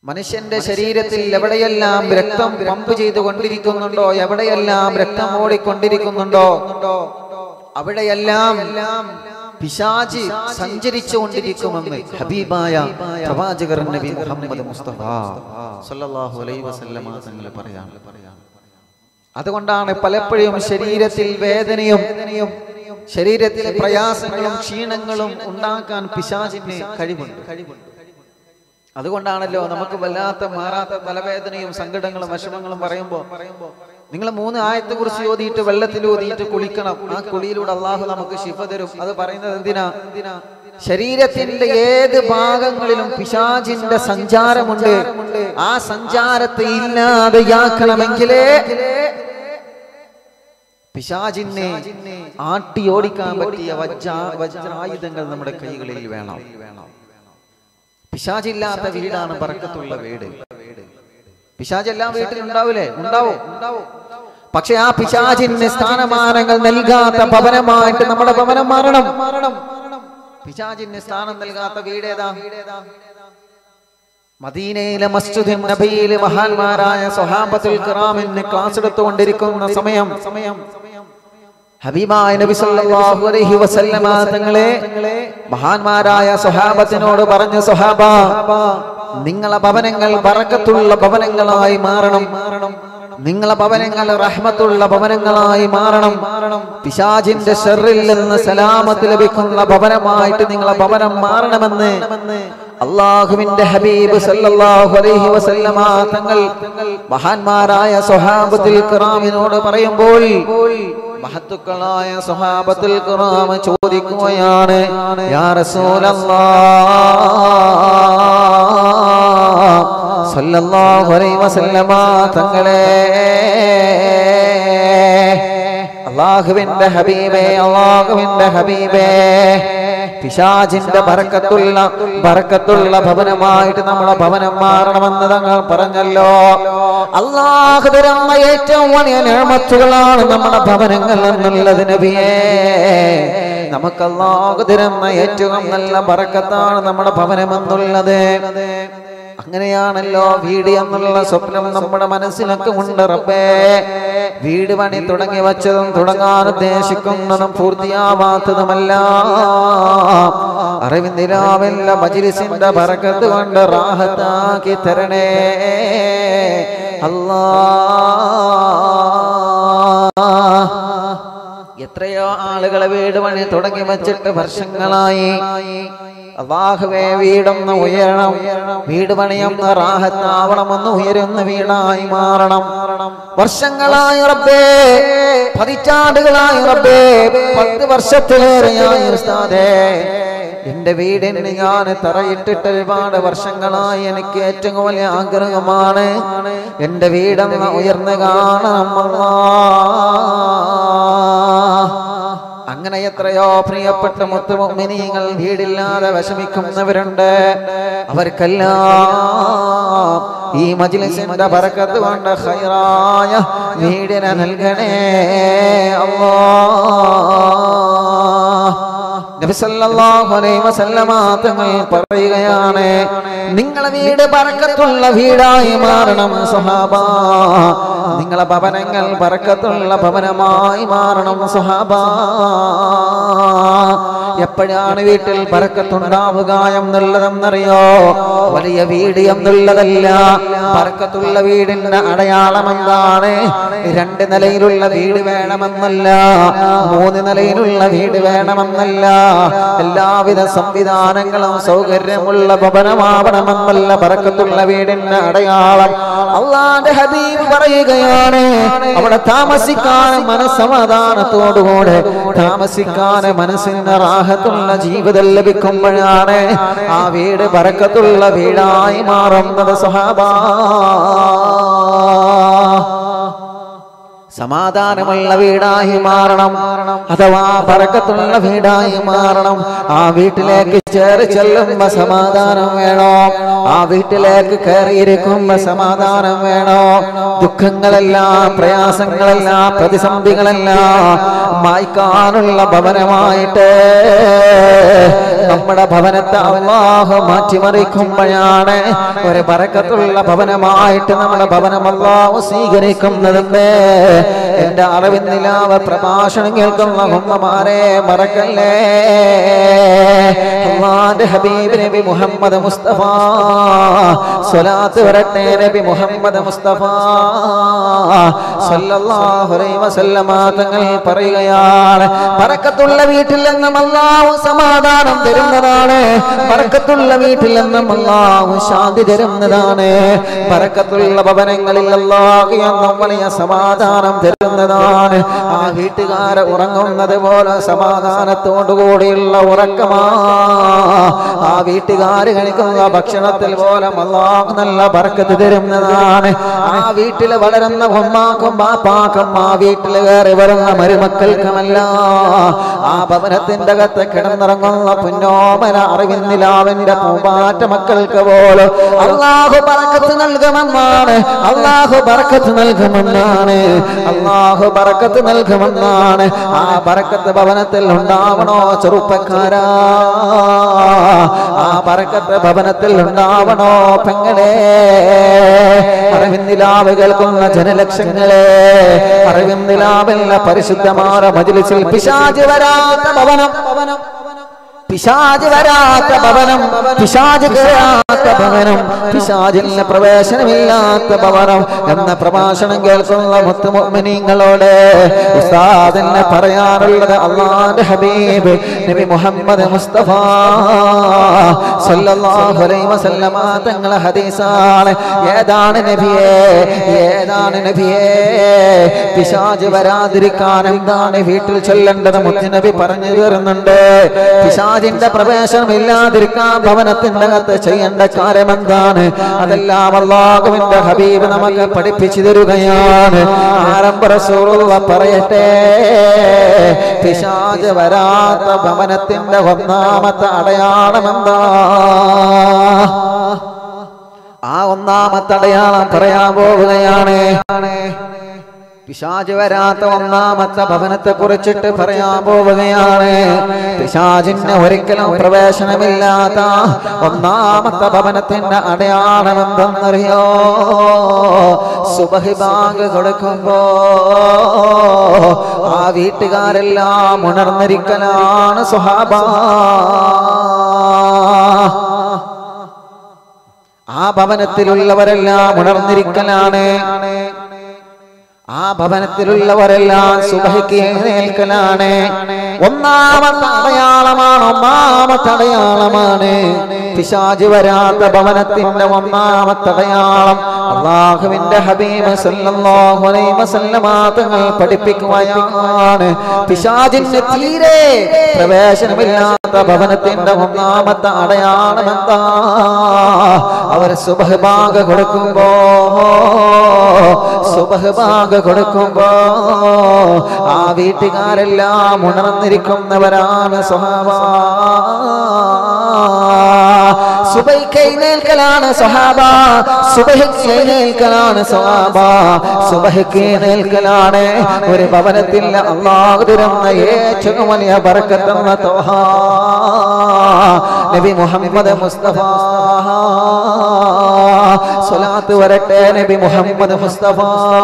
മനുഷ്യന്റെ ശരീരത്തിൽ എവിടെയെല്ലാം രക്തം പമ്പ് ചെയ്തുകൊണ്ടിരിക്കുന്നുണ്ടോ എവിടെയെല്ലാം രക്തം ഓടിക്കൊണ്ടിരിക്കുന്നുണ്ടോ അവിടെയെല്ലാം പിശാചി സഞ്ചരിച്ചു കൊണ്ടിരിക്കുമെന്ന് ഹബീബായ പ്രവാചകർ നബി മുഹമ്മദ് മുസ്തഫ സല്ലല്ലാഹു അലൈഹി വസല്ലമ തങ്ങൾ പറയാം അതുകൊണ്ടാണ് പലപ്പോഴും ശരീരത്തിൽ വേദനയും ശരീരത്തിൽ പ്രയാസങ്ങളും ക്ഷീണങ്ങളും ഉണ്ടാക്കാൻ പിശാചിന് കഴിവുണ്ട് അതുകൊണ്ടാണല്ലോ നമുക്ക് വല്ലാത്ത മാറാത്ത തലവേദനയും സങ്കടങ്ങളും വിഷമങ്ങളും പറയുമ്പോൾ നിങ്ങൾ മൂന്ന് ആയത്തെ കുറിച്ച് ഓതിയിട്ട് വെള്ളത്തിൽ ഓതിയിട്ട് കുളിക്കണം ആ കുളിയിലൂടെ അള്ളാഹു നമുക്ക് ശിഫ തരും അത് പറയുന്നത് എന്തിനാ ശരീരത്തിന്റെ ഏത് ഭാഗങ്ങളിലും പിശാചിന്റെ സഞ്ചാരമുണ്ട് ആ സഞ്ചാരത്തെ ഇല്ലാതെയാക്കണമെങ്കിലേ പിശാചിനെ ആട്ടി ഓടിക്കാൻ പറ്റിയ വജ്ര വജ്രായുധങ്ങൾ നമ്മുടെ കൈകളിൽ വേണം പിശാചില്ലാത്ത വീടാണ് പറക്കത്തുള്ള വീട് പിശാജ് എല്ലാ വീട്ടിലും ഉണ്ടാവില്ലേ ഉണ്ടാവും പക്ഷെ ആ പിശാചിന് സ്ഥാനമാനങ്ങൾ നൽകാത്ത ഭവനമായിട്ട് നമ്മുടെ ഭവനം മാറണം പിശാചിന് സ്ഥാനം നൽകാത്ത വീട് ഏതാ മദീനയിലെ മസ്ജിദ് നബിയിലെ മഹാന്മാരായ സ്വഹാബത്തുൽ കിറാമിന് ക്ലാസ് എടുത്തുകൊണ്ടിരിക്കുന്ന സമയം സമയം ഹബീബായ നബി സല്ലല്ലാഹു അലൈഹി വസല്ലമ തങ്ങളെ മഹാന്മാരായ സ്വഹാബത്തിനോട് പറഞ്ഞു സ്വഹാബ നിങ്ങളെ ഭവനങ്ങൾ ബറക്കത്തുള്ള ഭവനങ്ങളായി മാറണം നിങ്ങളെ ഭവനങ്ങൾ റഹ്മത്തുള്ള ഭവനങ്ങളായി മാറണം പിശാചിന്റെ ഷെറിൽ നിന്ന് സലാമത്ത് ലഭിക്കുന്ന ഭവനമായിട്ട് നിങ്ങളെ ഭവനം മാറണമെന്ന് അള്ളാഹുവിന്റെ ഹബീബ് സല്ലല്ലാഹു അലൈഹി വസല്ലമ തങ്ങൾ മഹാന്മാരായ സ്വഹാബത്തുൽ കിറാമിനോട് പറയുമ്പോൾ മഹത്തുക്കളായ സ്വഹാബത്തുൽ കിറാം ചോദിക്കുകയാണ് യാ റസൂലല്ലാഹ് സല്ലല്ലാഹു അലൈഹി വസല്ലമ തങ്ങളെ അള്ളാഹുവിന്റെ ഹബീബേ അള്ളാഹുവിന്റെ ഹബീബേ പിശാചിന്റെ ബറക്കത്തുള്ള ബറക്കത്തുള്ള ഭവനമായിട്ട് നമ്മളെ ഭവനം മാറണമെന്ന് തങ്ങൾ പറഞ്ഞല്ലോ അള്ളാഹു തരുന്ന ഏറ്റവും വലിയ നിഴമത്തുകളാണ് നമ്മുടെ ഭവനങ്ങൾ എന്നുള്ളത് നബിയേ നമുക്ക് അള്ളാഹു തരുന്ന ഏറ്റവും നല്ല ബറക്കത്താണ് നമ്മുടെ ഭവനം എന്നുള്ളത് അങ്ങനെയാണല്ലോ വീട് എന്നുള്ള സ്വപ്നം നമ്മുടെ മനസ്സിലൊക്കെ ഉണ്ട് റബ്ബേ വീട് പണി തുടങ്ങി വച്ചതും തുടങ്ങാൻ ഉദ്ദേശിക്കുന്നതും പൂർത്തിയാവാത്തതുമല്ല അറിവിന്ദിലാവില്ല മജിലിസിന്റെ പറക്കത്ത് കൊണ്ട് റാഹത്താക്കി തരണേ അല്ലാ എത്രയോ ആളുകളെ വീട് പണി തുടങ്ങി വച്ചിട്ട് വർഷങ്ങളായി അള്ളാഹുവേ വീടൊന്ന് ഉയരണം വീട് പണിയൊന്ന് റാഹത്താവണമെന്ന് ഉയരുന്ന വീടായി മാറണം വർഷങ്ങളായി റബ്ബേ പതിറ്റാണ്ടുകളായി റബ്ബേ പത്ത് വർഷത്തിലേറെയായി ഉസ്താദേ എന്റെ വീടിന് ഞാൻ തറയിട്ടിട്ട് ഒരുപാട് വർഷങ്ങളായി എനിക്ക് ഏറ്റവും വലിയ ആഗ്രഹമാണ് എന്റെ വീടെന്ന് ഉയർന്നു കാണണം അല്ലാ അങ്ങനെ എത്രയോ പ്രിയപ്പെട്ട മുത്തുമിനിങ്ങൾ വീടില്ലാതെ വിഷമിക്കുന്നവരുണ്ട് അവർക്കെല്ലാം ഈ മജിലിസിന്റെ ബറക്കത്ത് കൊണ്ട് ഹൈറായ വീടിനെ നൽകണേ തങ്ങൾ പറയുകയാണ് നിങ്ങളെ വീട് പറക്കത്തുള്ള വീടായി മാറണം സഹാബ നിങ്ങളെ ഭവനങ്ങൾ പറക്കത്തുള്ള ഭവനമായി മാറണം സഹാബ എപ്പോഴാണ് വീട്ടിൽ പറക്കത്തുണ്ടാവുക എന്നുള്ളതെന്നറിയോ വലിയ വീട് എന്നുള്ളതല്ല പറക്കത്തുള്ള വീടിന്റെ അടയാളം എന്താണ് രണ്ട് നിലയിലുള്ള വീട് വേണമെന്നല്ല മൂന്ന് നിലയിലുള്ള വീട് വേണമെന്നല്ല എല്ലാവിധ സംവിധാനങ്ങളും സൗകര്യമുള്ള ഭവനമാവണമെന്നല്ല പറക്കത്തുള്ള വീടിന്റെ അടയാളം അള്ളാന്റെ ഹബീബ് പറയുകയാണ് അവിടെ താമസിക്കാൻ മനസ്സമാധാനത്തോടുകൂടെ താമസിക്കാൻ മനസ്സിന് റാഹത്തുള്ള ജീവിതം ലഭിക്കുമ്പോഴാണ് ആ വീട് പറക്കത്തുള്ള വീടായി മാറുന്നത് സഹാബ സമാധാനമുള്ള വീടായി മാറണം അഥവാ പറക്കത്തുള്ള വീടായി മാറണം ആ വീട്ടിലേക്ക് ചേറി ചെല്ലുമ്പോ സമാധാനം വേണോ ആ വീട്ടിലേക്ക് കയറിയിരിക്കുമ്പോ സമാധാനം വേണോ ദുഃഖങ്ങളെല്ലാം പ്രയാസങ്ങളെല്ലാം പ്രതിസന്ധികളെല്ലാം മായ്ക്കാനുള്ള ഭവനമായിട്ട് നമ്മുടെ ഭവനത്തെ അള്ളാഹു മാറ്റിമറിക്കുമ്പോഴാണ് ഒരു പറക്കത്തുള്ള ഭവനമായിട്ട് നമ്മുടെ ഭവനം അള്ളാഹു സ്വീകരിക്കുന്നതെന്ന് എന്റെ അറിവിന്നിലാവ പ്രഭാഷണം കേൾക്കുന്ന ഉമ്മമാരെ മറക്കല്ലേ അള്ളാന്റെ ഹബീബ് നബി മുഹമ്മദ് മുസ്തഫ സ്വലാത്ത് വരട്ടെ നബി മുഹമ്മദ് മുസ്തഫ സല്ലല്ലാഹു അലൈഹി വസല്ലമ തങ്ങൾ പറയുകയാണ് പറക്കത്തുള്ള വീട്ടിൽ നിന്നും അള്ളാഹു സമാധാനം തരുന്നതാണ് പറക്കത്തുള്ള വീട്ടിൽ നിന്നും അള്ളാഹു ശാന്തി തരുന്നതാണ് പറക്കത്തുള്ള ഭവനങ്ങളിൽ അള്ളാഹു എന്നും വലിയ സമാധാനം തരുന്നതാണ് ആ വീട്ടുകാരെ ഉറങ്ങുന്നത് പോലെ സമാധാനത്തോടുകൂടിയുള്ള ഉറക്കമാ ആ വീട്ടുകാർ കഴിക്കുന്ന ഭക്ഷണത്തിൽ പോലെ അള്ളാഹു നല്ല പറക്കത്ത് തരുന്നതാണ് ആ വീട്ടിൽ വളരുന്ന ഉമ്മാക്കും ബാപ്പാക്കും ആ വീട്ടിൽ കയറി വരുന്ന മരുമക്കൾക്കുമല്ല ആ ഭവനത്തിന്റെ അകത്ത് കിടന്നിറങ്ങുന്ന പുന്നോമന അറിവിന്നിലാവിന്റെ പൂമ്പാറ്റ മക്കൾക്ക് പോലും അള്ളാഹു പറക്കത്ത് നൽകുമെന്നാണ് അള്ളാഹു പറക്കത്ത് നൽകുമെന്നാണ് അള്ളാഹു പറക്കത്ത് നൽകുമെന്നാണ് ആ പറക്കത്ത് ഭവനത്തിൽ ഉണ്ടാവണോ ചെറുപ്പക്കാരാ ആ പറക്കത്ത് ഭവനത്തിൽ ഉണ്ടാവണോ പെങ്ങളെ അറിവിന്നിലാവ് കേൾക്കുന്ന ജനലക്ഷങ്ങളെ അറിവിന്നിലാവില്ല പരിശുദ്ധമായ മജിലിസിൽ പിശാച് വരാത്ത ഭവനം ഭവനം പിശാജ് വരാത്ത ഭവനം പിശാജ് കയറാത്ത ഭവനം പിശാജിന് പ്രവേശനമില്ലാത്ത ഭവനം എന്ന പ്രഭാഷണം കേൾക്കുന്ന മുത്തുമൊമിനിങ്ങളോട് ഉസ്താദിനെ പറയാറുള്ളത് അള്ളാന്റെ ഹബീബ് നബി മുഹമ്മദ് മുസ്തഫ സല്ലല്ലാഹു അലൈഹി വസല്ലമ തങ്ങളെ ഹദീസാണ് ഏതാണ് നബിയേ ഏതാണ് നബിയേ പിശാജ് വരാതിരിക്കാൻ എന്താണ് വീട്ടിൽ ചൊല്ലേണ്ടത് മുത്തുനബി പറഞ്ഞു തരുന്നുണ്ട് പിശാജിന്റെ പ്രവേശനം ഇല്ലാതിരിക്കാൻ ഭവനത്തിന്റെ അകത്ത് ചെയ്യേണ്ട കാര്യം എന്താണ് അതെല്ലാം അള്ളാഹുവിന്റെ ഹബീബ് നമുക്ക് പഠിപ്പിച്ചു തരുകയാണ് ആരംഭ റസൂലുള്ള പറയട്ടെ പിശാജ് വരാത്ത ഭവനത്തിന്റെ ഒന്നാമത്തെ അടയാളം എന്താ ആ ഒന്നാമത്തെ അടയാളം പറയാൻ പോവുകയാണ് പിശാജ് വരാത്ത ഒന്നാമത്തെ ഭവനത്തെ കുറിച്ചിട്ട് പറയാൻ പോവുകയാണ് പിശാജിന് ഒരിക്കലും പ്രവേശനമില്ലാത്ത ഒന്നാമത്തെ ഭവനത്തിന്റെ അടയാളം എന്തെന്നറിയോ സുബഹിബാഗ് കൊടുക്കുമ്പോ ആ വീട്ടുകാരെല്ലാം ഉണർന്നിരിക്കലാണ് സുഹാബ ആ ഭവനത്തിലുള്ളവരെല്ലാം ഉണർന്നിരിക്കലാണ് ആ ഭവനത്തിലുള്ളവരെല്ലാം സുബഹിക്ക് എഴുന്നേൽക്കലാണ് ഒന്നാമത്തെ അടയാളമാണ് ഒന്നാമത്തെ അടയാളമാണ് പിശാജ് വരാത്ത ഭവനത്തിന്റെ ഒന്നാമത്തെ അടയാളം അള്ളാഹുവിന്റെ ഹബീബ് സല്ലല്ലാഹു അലൈഹി വസല്ലമ തങ്ങൾ പഠിപ്പിക്കുകയാണ് പിശാജിന് തീരെ പ്രവേശനമില്ലാത്ത ഭവനത്തിന്റെ ഒന്നാമത്തെ അടയാളം എന്താ അവർ സുബഹബാഗ കൊടുക്കുമ്പോ സുബഹബാഗ കൊടുക്കുമ്പോ ആ വീട്ടുകാരെല്ലാം ഉണർന്നിരിക്കുന്നവരാണ് സ്വഭാവ സുബൈക്ക് എഴുന്നേൽക്കലാണ് സഹാബ സുബഹിക്ക് എഴുന്നേൽക്കലാണ് സഹാബ സുബഹിക്ക് എഴുന്നേൽക്കലാണ് ഒരു ഭവനത്തിൽ അള്ളാഹു തരുന്ന ഏറ്റവും വലിയ ബർക്കത്തെന്ന തോഹാ നബി മുഹമ്മദ് മുസ്തഫ സ്വലാത്ത് വരട്ടെ നബി മുഹമ്മദ് മുസ്തഫ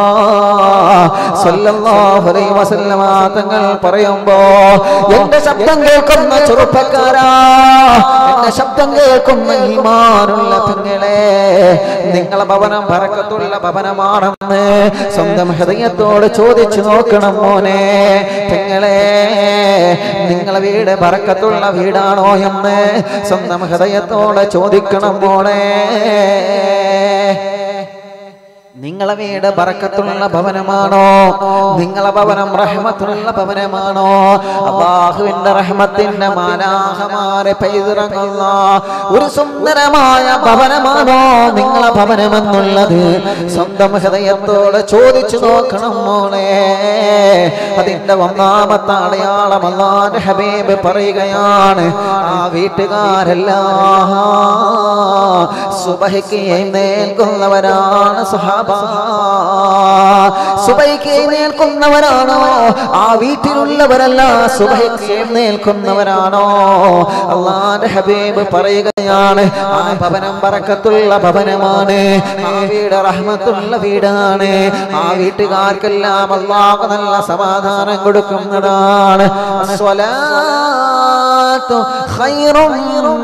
സല്ലല്ലാഹു അലൈഹി വസല്ലമ തങ്ങൾ പറയുമ്പോ എന്റെ ശബ്ദം കേൾക്കുന്ന ചെറുപ്പക്കാരാ എന്റെ ശബ്ദം കേൾക്കുന്ന ഈമാനുള്ള പെങ്ങളെ നിങ്ങളെ ഭവനം പറക്കത്തുള്ള ഭവനമാണെന്ന് സ്വന്തം ഹൃദയത്തോട് ചോദിച്ചു നോക്കണം മോനെ പെങ്ങളെ നിങ്ങളെ വീട് പറക്കത്തുള്ള വീടാണോ എന്ന് സ്വന്തം ഹൃദയത്തോട് ചോദിക്കണം മോളെ നിങ്ങളെ വീട് ബറക്കത്തുള്ള ഭവനമാണോ നിങ്ങളെ ഭവനം റഹ്മത്തുള്ള ഭവനമാണോ അള്ളാഹുവിന്റെ റഹ്മത്തിന്റെ മാലാഹമാരെ പെയ്തിറങ്ങുന്ന ഒരു സുന്ദരമായ ഭവനമാണോ നിങ്ങളെ ഭവനമെന്നുള്ളത് സ്വന്തം ഹൃദയത്തോടെ ചോദിച്ചു നോക്കണം മോളെ അതിന്റെ ഒന്നാമത്തെ അടയാളം അള്ളാന്റെ ഹബീബ് പറയുകയാണ് ആ വീട്ടുകാരെല്ലാം സുബഹിക്ക് എഴുന്നേൽക്കുന്നവരാണ് സഹാബ സുബഹിക്ക് എഴുന്നേൽക്കുന്നവരാണോ ആ വീട്ടിലുള്ളവരല്ല സുബഹിക്ക് എഴുന്നേൽക്കുന്നവരാണോ അള്ളാന്റെ ഹബീബ് പറയുകയാണ് ആ ഭവനം പറക്കത്തുള്ള ഭവനമാണ് ആ വീട് റഹ്മത്തുള്ള വീടാണ് ആ വീട്ടുകാർക്കെല്ലാം അള്ളാഹ് നല്ല സമാധാനം കൊടുക്കുന്നതാണ് സ്വലാത്തു ഖൈറും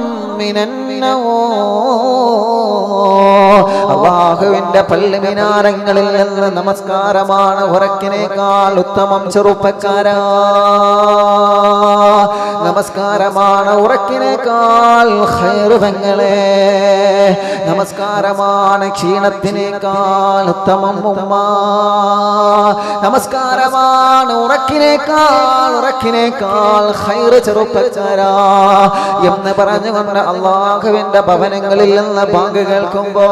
അള്ളാഹുവിന്റെ പള്ളി മിനാരങ്ങളിൽ നിന്ന് നമസ്കാരമാണ് ഉറക്കിനേക്കാൾ ഉത്തമം ചെറുപ്പക്കാരാ നമസ്കാരമാണ് ഉറക്കിനേക്കാൾ ഖൈറുവങ്ങളെ നമസ്കാരമാണ് ക്ഷീണത്തിനേക്കാൾ ഉത്തമം ഉമ്മ നമസ്കാരമാണ് ഉറക്കിനേക്കാൾ ഉറക്കിനേക്കാൾ ഖൈറ് ചെറുപ്പക്കാരാ എന്ന് പറഞ്ഞുകൊണ്ട് അള്ളാഹുവിന്റെ ഭവനങ്ങളിൽ നിന്ന് ബാങ്ക് കേൾക്കുമ്പോ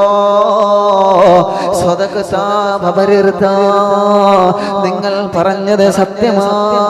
സ്വതകൃത നിങ്ങൾ പറഞ്ഞത് സത്യമാ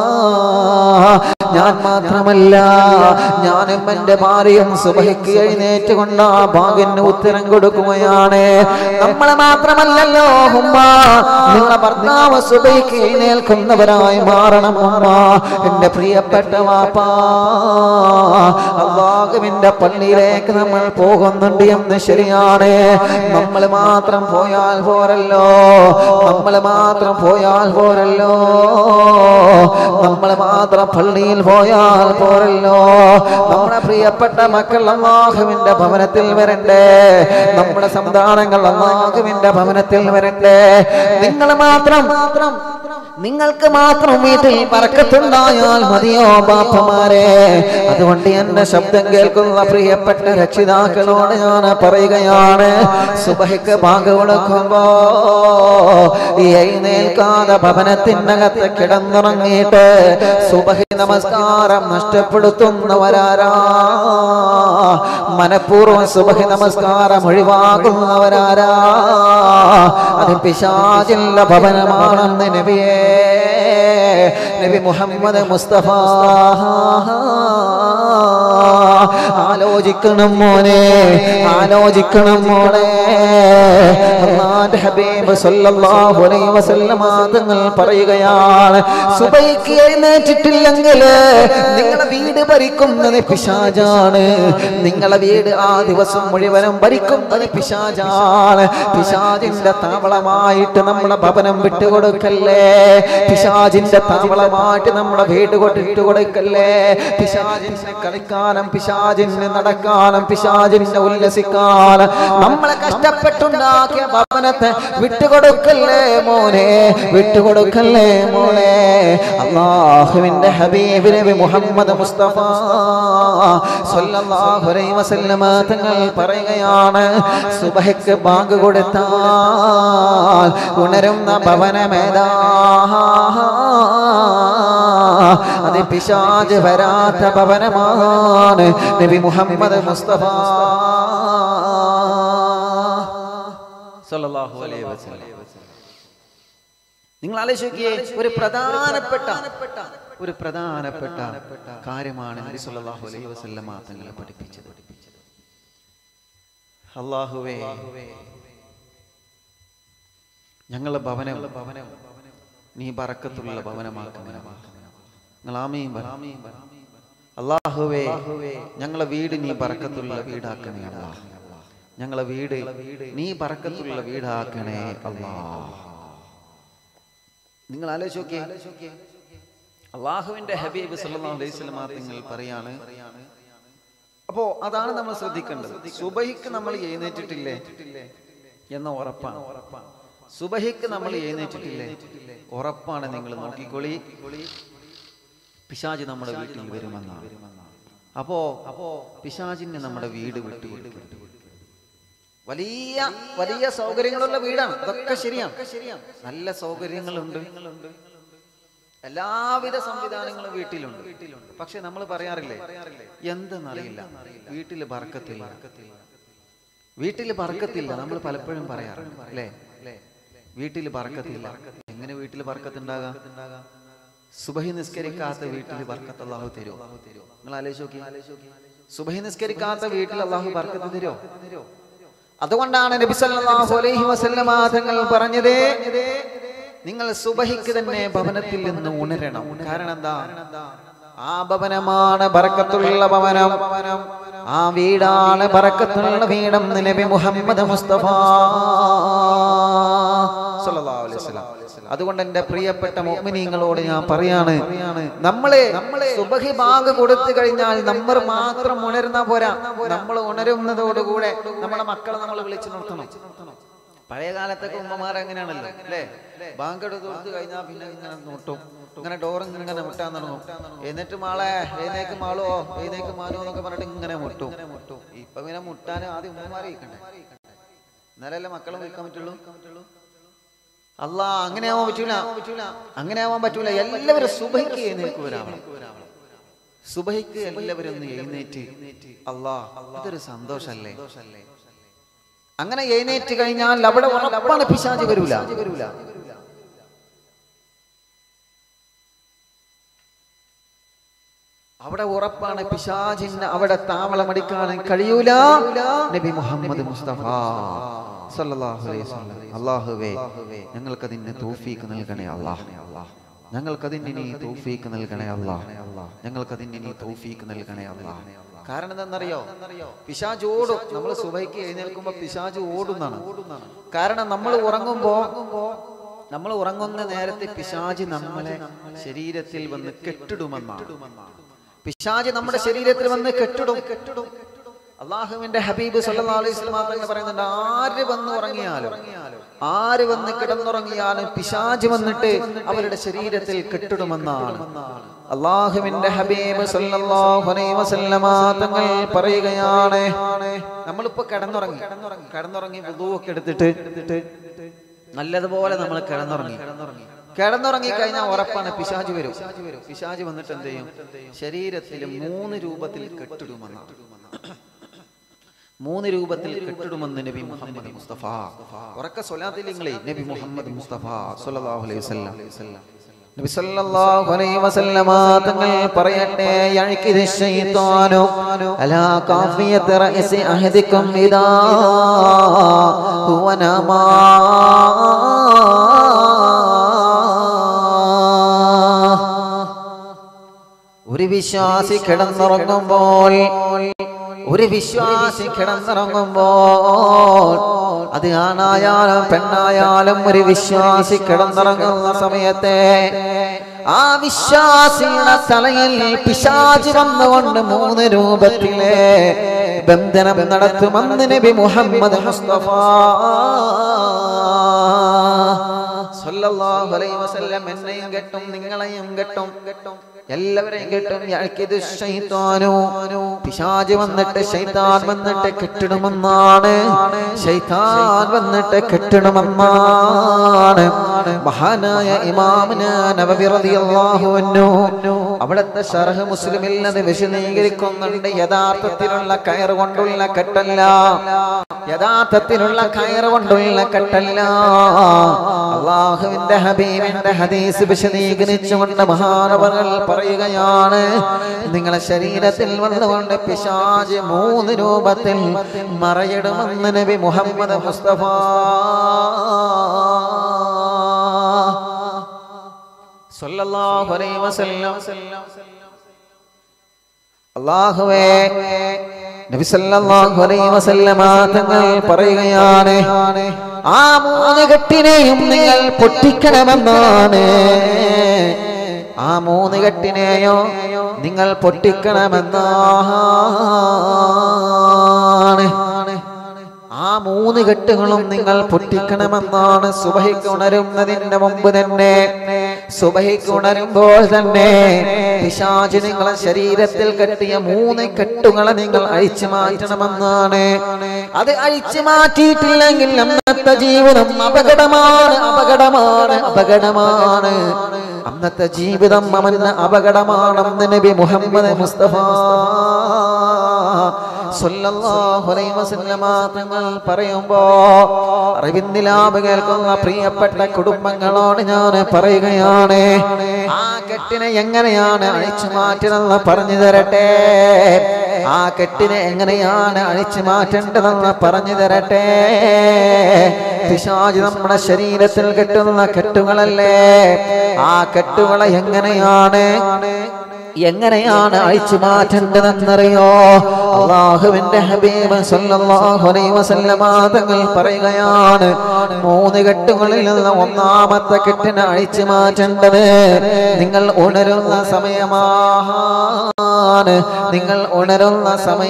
ഞാൻ മാത്രമല്ല ഞാനും എന്റെ ഭാര്യയും സുബഹിക്ക് എഴുന്നേറ്റ് കൊണ്ട് ആ ബാങ്കിന് ഉത്തരം കൊടുക്കുകയാണ് നമ്മളെ മാത്രമല്ലല്ലോ ഉമ്മ നിങ്ങളെ ഭർത്താവ് സുബഹിക്ക് എഴുന്നേൽക്കുന്നവരായി മാറണം ഉമ്മ എന്റെ പ്രിയപ്പെട്ട വാപ്പാ അള്ളാഹുവിന്റെ പള്ളിയിലേക്ക് നമ്മൾ പോകുന്നുണ്ട് എന്ന് ശരിയാണ് നമ്മൾ മാത്രം പോയാൽ പോരല്ലോ നമ്മൾ മാത്രം പോയാൽ പോരല്ലോ നമ്മൾ മാത്രം പള്ളിയിൽ പോയാൽ പോരല്ലോ നമ്മുടെ പ്രിയപ്പെട്ട മക്കൾ അള്ളാഹുവിന്റെ ഭവനത്തിൽ വരണ്ടേ നമ്മുടെ സന്താനങ്ങൾ അള്ളാഹുവിന്റെ ഭവനത്തിൽ വരണ്ടേ നിങ്ങൾ മാത്രം മാത്രം നിങ്ങൾക്ക് മാത്രം വീട്ടിൽ പറക്കത്തുണ്ടായാൽ മതിയോ ബാപ്പമാരെ അതുകൊണ്ട് എന്റെ ശബ്ദം കേൾക്കുന്ന പ്രിയപ്പെട്ട രക്ഷിതാക്കളോട് ഞാൻ പറയുകയാണ് സുബഹിക്ക് ബാങ്ക് കൊടുക്കുമ്പോ ഈ എഴുന്നേൽക്കാതെ ഭവനത്തിനകത്ത് കിടന്നുറങ്ങിയിട്ട് സുബഹി നമസ്കാരം നഷ്ടപ്പെടുത്തുന്നവരാരാ മനഃപൂർവ്വം സുബഹി നമസ്കാരം ഒഴിവാക്കുന്നവരാരാ അത് പിശാചില്ല ഭവനമാണെന്ന് നബിയേ നബി മുഹമ്മദ് മുസ്തഫ ആലോചിക്കണം മോനെ ആലോചിക്കണം മോളെ അല്ലാഹുവിന്റെ ഹബീബ് സല്ലല്ലാഹു അലൈഹി വസല്ലമ തങ്ങൾ പറയുകയാണ് സുബൈക്ക് എഴുന്നേറ്റിട്ടില്ലെങ്കിൽ നിങ്ങളെ വീട് ഭരിക്കുന്നത് പിശാജാണ് നിങ്ങളെ വീട് ആ ദിവസം മുഴുവനും ഭരിക്കുന്നത് പിശാജാണ് പിശാജിന്റെ താവളമായിട്ട് നമ്മളെ ഭവനം വിട്ടുകൊടുക്കല്ലേ പിശാജിന്റെ താവളമായിട്ട് നമ്മളെ വീട് കൊണ്ടിട്ട് കൊടുക്കല്ലേ പിശാജിന് കളിക്കാനും പിശാജിന് നടക്കാനും പിശാജിന് ഉല്ലസിക്കാനും നമ്മളെ കഷ്ടപ്പെട്ടുണ്ടാക്കിയ ഭവനത്തെ വിട്ടുകൊടുക്കല്ലേ മോനെ വിട്ടുകൊടുക്കല്ലേ മോനെ അള്ളാഹുവിന്റെ ഹബീബ് നബി മുഹമ്മദ് മുസ്തഫ സല്ലല്ലാഹു അലൈഹി വസല്ലമ തങ്ങൾ പറയുകയാണ് സുബഹയ്ക്ക് ബാങ്ക് കൊടുത്താൽ ഉണരുന്ന ഭവനമേതാ അത് പിശാജ് വരാത്ത ഭവനമാണ് നബി മുഹമ്മദ് മുസ്തഫ സല്ലല്ലാഹു അലൈഹി വസല്ലം നിങ്ങൾ ആലോചിക്കേ ഒരു പ്രധാനപ്പെട്ട ഒരു പ്രധാനപ്പെട്ട കാര്യമാണ് നബി സല്ലല്ലാഹു അലൈഹി വസല്ലം തങ്ങളെ പഠിപ്പിച്ചത് അള്ളാഹുവേ ഞങ്ങളെ ഭവനം ഭവനം നീ ബറക്കത്തുള്ള ഭവനമാക്കണേ നിങ്ങൾ ആമീൻ പറ. അള്ളാഹുവേ ഞങ്ങളെ വീട് നീ ബറക്കത്തുള്ള വീടാക്കണേ അല്ലാ ഞങ്ങളെ വീട് നീ ബറക്കത്തുള്ള വീടാക്കണേ അല്ലാ നിങ്ങൾ ആലോചിച്ച് നോക്കിയേ അള്ളാഹുവിന്റെ ഹബീബ് സല്ലല്ലാഹു അലൈഹി വസല്ലം നിങ്ങൾ പറയാണ് അപ്പോ അതാണ് നമ്മൾ ശ്രദ്ധിക്കേണ്ടത് സുബഹിക്ക് നമ്മൾ എഴുന്നേറ്റിട്ടില്ലേ എന്ന ഉറപ്പാണ് സുബഹിക്ക് നമ്മൾ എഴുന്നേറ്റിട്ടില്ലേ ഉറപ്പാണ് നിങ്ങൾ നോക്കിക്കോളി പിശാജ് നമ്മുടെ വീട്ടിൽ വരുമെന്നാണ് അപ്പോ അപ്പോ പിശാജിന് നമ്മുടെ വീട് വിട്ടു കൊടുക്കും വലിയ വലിയ സൗകര്യങ്ങളുള്ള വീടാണ് അതൊക്കെ ശരിയാണ് നല്ല സൗകര്യങ്ങളുണ്ട് എല്ലാവിധ സംവിധാനങ്ങളും വീട്ടിലുണ്ട് പക്ഷെ നമ്മൾ പറയാറില്ലേ എന്തെന്നറിയില്ല വീട്ടിൽ ബർക്കത്തില്ല വീട്ടിൽ ബർക്കത്തില്ല നമ്മൾ പലപ്പോഴും പറയാറുണ്ട് അല്ലേ വീട്ടിൽ ബർക്കത്തില്ല എങ്ങനെ വീട്ടിൽ ബർക്കത്തുണ്ടാകാം സുബഹി നിസ്കരിക്കാത്ത വീട്ടിൽ ബർക്കത്ത് അള്ളാഹു തരുമോ നിങ്ങൾ ആലോചിച്ച് നോക്കി സുബഹി നിസ്കരിക്കാത്ത വീട്ടിൽ അള്ളാഹു ബർക്കത്ത് തരുമോ അതുകൊണ്ടാണ് നബി സല്ലല്ലാഹു അലൈഹി വസല്ലമ തങ്ങൾ പറഞ്ഞത് നിങ്ങൾ സുബഹിക്ക് തന്നെ ഭവനത്തിൽ നിന്ന് ഉണരണം കാരണം എന്താ ആ ഭവനമാണ് ബറക്കത്തുള്ള ഭവനം ആ വീടാണ് ബറക്കത്തുള്ള വീടം നബി മുഹമ്മദ് മുസ്തഫ സല്ലല്ലാഹു അലൈഹി വസല്ലം അതുകൊണ്ട് എന്റെ പ്രിയപ്പെട്ട മോമിനിങ്ങളോട് ഞാൻ പറയാണ് നമ്മളെ നമ്മളെ സുബഹി ബാഗ് കൊടുത്തു കഴിഞ്ഞാൽ നമ്മൾ മാത്രം ഉണരുന്ന പോരാ നമ്മൾ ഉണരുന്നതോടുകൂടെ നമ്മുടെ മക്കളെ നമ്മൾ വിളിച്ചു നിർത്തണം പഴയ കാലത്തൊക്കെ ഉമ്മമാർ അങ്ങനെയാണല്ലോ അല്ലേ ബാങ്ക് എടുത്ത് കൊടുത്തു കഴിഞ്ഞാൽ പിന്നെ ഇങ്ങനെ നോട്ടും ഇങ്ങനെ ഡോർ ഇങ്ങനെ മുട്ടാൻ തുടങ്ങും എന്നിട്ട് മാളെ എഴുന്നേക്ക് മാളോ എഴുന്നേക്ക് മാലോ എന്നൊക്കെ പറഞ്ഞിട്ട് ഇങ്ങനെ മുട്ടും ഇപ്പൊ ഇങ്ങനെ മുട്ടാൻ ആദ്യം ഉമ്മമാരെ ഇരിക്കണ്ടേ എന്നാലല്ലേ മക്കളെ വിൽക്കാൻ പറ്റുള്ളൂ അല്ല അങ്ങനെ ആവാൻ പറ്റൂല അങ്ങനെ ആവാൻ പറ്റൂല എല്ലാവരും സുബഹിക്ക് എഴുന്നേൽക്കുവരാവണം സുബഹിക്ക് എല്ലാവരും ഒന്ന് എഴുന്നേറ്റ് അല്ലാ അതൊരു സന്തോഷല്ലേ അങ്ങനെ എഴുന്നേറ്റ് കഴിഞ്ഞാൽ അവിടെ ഉറപ്പാണ് പിശാചി വരൂല അവിടെ ഉറപ്പാണ് പിശാചിന് അവിടെ താവളമടിക്കാൻ കഴിയൂല നബി മുഹമ്മദ് മുസ്തഫ സല്ലല്ലാഹു അലൈഹി വസല്ലം അല്ലാഹുവേ ഞങ്ങൾക്ക് അതിന് തൗഫീക്ക് നൽകണേ അല്ലാഹ് ഞങ്ങൾക്ക് അതിന് നീ തൗഫീക്ക് നൽകണേ അല്ലാഹ് ഞങ്ങൾക്ക് അതിന് നീ തൗഫീക്ക് നൽകണേ അല്ലാഹ് കാരണം എന്താണെന്നറിയോ പിശാജ് ഓടും നമ്മൾ സുബൈക്ക് എഴുന്നേൽക്കുമ്പോ പിശാജ് ഓടുന്നാണ് കാരണം നമ്മൾ ഉറങ്ങുമ്പോ നമ്മൾ ഉറങ്ങുന്ന നേരത്തെ പിശാജ് നമ്മളെ ശരീരത്തിൽ വന്ന് കെട്ടിടുമെന്നാണ് പിശാജ് നമ്മുടെ ശരീരത്തിൽ വന്ന് കെട്ടിടും കെട്ടിടും അള്ളാഹുവിന്റെ ഹബീബ് സല്ലല്ലാഹു അലൈഹി വസല്ലം തങ്ങൾ പറയുന്നുണ്ട് ആര് വന്ന് ഉറങ്ങിയാലും ആര് വന്ന് കിടന്നുറങ്ങിയാലും പിശാജ് വന്നിട്ട് അവരുടെ ശരീരത്തിൽ കെട്ടിടുമെന്നാണ് അള്ളാഹുവിന്റെ ഹബീബ് സല്ലല്ലാഹു അലൈഹി വസല്ലം തങ്ങൾ പറയുകയാണ് നമ്മളിപ്പോ കിടന്നുറങ്ങി കിടന്നുറങ്ങി വുദൂവൊക്കെ എടുത്തിട്ട് നല്ലതുപോലെ നമ്മൾ കിടന്നുറങ്ങി കിടന്നുറങ്ങി കഴിഞ്ഞാൽ ഉറപ്പാണ് പിശാജ് വരും പിശാജ് വന്നിട്ട് എന്ത് ചെയ്യും ശരീരത്തിൽ മൂന്ന് രൂപത്തിൽ കെട്ടിടുമെന്നാണ് മൂന്ന് രൂപത്തിൽ കെട്ടിടുമെന്ന് നബി മുഹമ്മദ് മുസ്തഫ ഉറക്ക സ്വലാത്തിൽ നിങ്ങളെ നബി മുഹമ്മദ് മുസ്തഫ സല്ലല്ലാഹു അലൈഹി വസല്ലം നബി സല്ലല്ലാഹു അലൈഹി വസല്ലമ തങ്ങൾ പറയട്ടെ യഅ്കിദ ശൈത്താനു അലാ കാഫിയത്ത് റഅസി അഹദിക്കും ഇദാ ഹുവ നമാ ഒരു വിശ്വാസി കിടന്നുറങ്ങുമ്പോൾ ഒരു വിശ്വാസി കിടന്നിറങ്ങുമ്പോൾ അത് ആണായാലും പെണ്ണായാലും ഒരു വിശ്വാസി കിടന്നിറങ്ങുന്ന സമയത്തെ ആ വിശ്വാസിയുടെ തലയിൽ പിശാചി വന്നുകൊണ്ട് മൂന്ന് രൂപത്തിലെ ബന്ധനം നടത്തുമെന്ന് നബി മുഹമ്മദ് മുസ്തഫ സല്ലല്ലാഹു അലൈഹി വസല്ലം എന്നെയും കെട്ടും നിങ്ങളെയും കെട്ടും കെട്ടും എല്ലാവരെയും കെട്ടും യഅ്കിദു ശൈത്താനു പിശാച് വന്നിട്ട് ശൈത്താൻ വന്നിട്ട് കെട്ടിടുമെന്നാണ് ശൈത്താൻ വന്നിട്ട് കെട്ടിടുമെന്നാണ് മഹാനായ ഇമാമിന നബവി റളിയല്ലാഹു അൻഹു അവിടുത്തെ ഷർഹ് മുസ്ലിമിൽ അത് വിശദീകരിക്കുന്നുണ്ട് യഥാർത്ഥത്തിലുള്ള കയർ കൊണ്ടുള്ള കെട്ടല്ല യഥാർത്ഥത്തിലുള്ള കയർ കൊണ്ടുള്ള കെട്ടല്ല അള്ളാഹുവിന്റെ ഹബീബിന്റെ ഹദീസ് വിശദീകരിച്ചുകൊണ്ട് മഹാനവകൾ പറയുകയാണ് നിങ്ങളെ ശരീരത്തിൽ വന്നുകൊണ്ട് പിശാജ് മൂന്ന് രൂപത്തിൽ മറയിടുമെന്ന് നബി മുഹമ്മദ് മുസ്തഫ സല്ലല്ലാഹു അലൈഹി വസല്ലം അല്ലാഹുവേ നബി സല്ലല്ലാഹു അലൈഹി വസല്ലമ തങ്ങൾ പറയുകയാണ് ആ മൂന്ന് കെട്ടിനെയും നിങ്ങൾ പൊട്ടിക്കണമെന്നാണ് ആ മൂന്ന് കെട്ടിനെയോ നിങ്ങൾ പൊട്ടിക്കണമെന്നാണ് ആ മൂന്ന് കെട്ടുകളും നിങ്ങൾ പൊട്ടിക്കണമെന്നാണ് സുബഹിക്ക് ഉണരുന്നതിന്റെ മുമ്പ് തന്നെ സുബഹിക്ക് ഉണരുമ്പോൾ തന്നെ പിശാച് നിങ്ങളെ ശരീരത്തിൽ കെട്ടിയ മൂന്ന് കെട്ടുകളെ നിങ്ങൾ അഴിച്ചു മാറ്റണമെന്നാണ് അത് അഴിച്ചു മാറ്റിയിട്ടില്ലെങ്കിൽ അന്നത്തെ ജീവിതം അപകടമാണ് അപകടമാണ് അപകടമാണ് അന്നത്തെ ജീവിതം അവന് അപകടമാണെന്ന് നബി മുഹമ്മദ് മുസ്തഫ സല്ലല്ലാഹു അലൈഹി വസല്ലമ തങ്ങൾ പറയുമ്പോ അറിവിന്ദിലാപ് കേൾക്കുന്ന പ്രിയപ്പെട്ട കുടുംബങ്ങളോട് ഞാൻ പറയുകയാണ് ആ കെട്ടിനെ എങ്ങനെയാണ് അഴിച്ചു മാറ്റണമെന്ന് പറഞ്ഞു തരട്ടെ ആ കെട്ടിനെ എങ്ങനെയാണ് അഴിച്ചു മാറ്റേണ്ടതെന്ന് പറഞ്ഞു തരട്ടെ പിശാചി നമ്മുടെ ശരീരത്തിൽ കെട്ടുന്ന കെട്ടുകളല്ലേ ആ കെട്ടുകളെ എങ്ങനെയാണ് എങ്ങനെയാണ് അഴിച്ചു മാറ്റേണ്ടതെന്നറിയോ അള്ളാഹുവിന്റെ ഹബീബ് സല്ലല്ലാഹു അലൈഹി വസല്ലമ തങ്ങൾ പറയുകയാണ് മൂന്ന് കെട്ടുകളിൽ നിന്ന് ഒന്നാമത്തെ കെട്ടിനെ അഴിച്ചു മാറ്റേണ്ടത് നിങ്ങൾ ഉണരുന്ന സമയമാണ് നിങ്ങൾ ഉണരുന്ന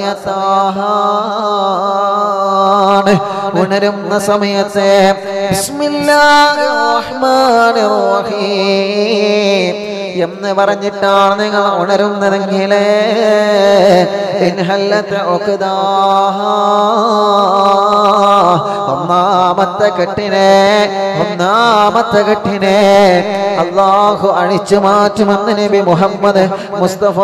സമയത്താണ് ഉണരുന്ന സമയത്തെ ബിസ്മില്ലാഹിർ റഹ്മാനിർ റഹീം എന്ന് പറഞ്ഞിട്ടാണ് നിങ്ങൾ ഉണരുന്നതെങ്കിൽ ഒന്നാമത്തെ കെട്ടിനെ ഒന്നാമത്തെ കെട്ടിനെ അള്ളാഹു അഴിച്ചു മാറ്റുമെന്ന് നബി മുഹമ്മദ് മുസ്തഫ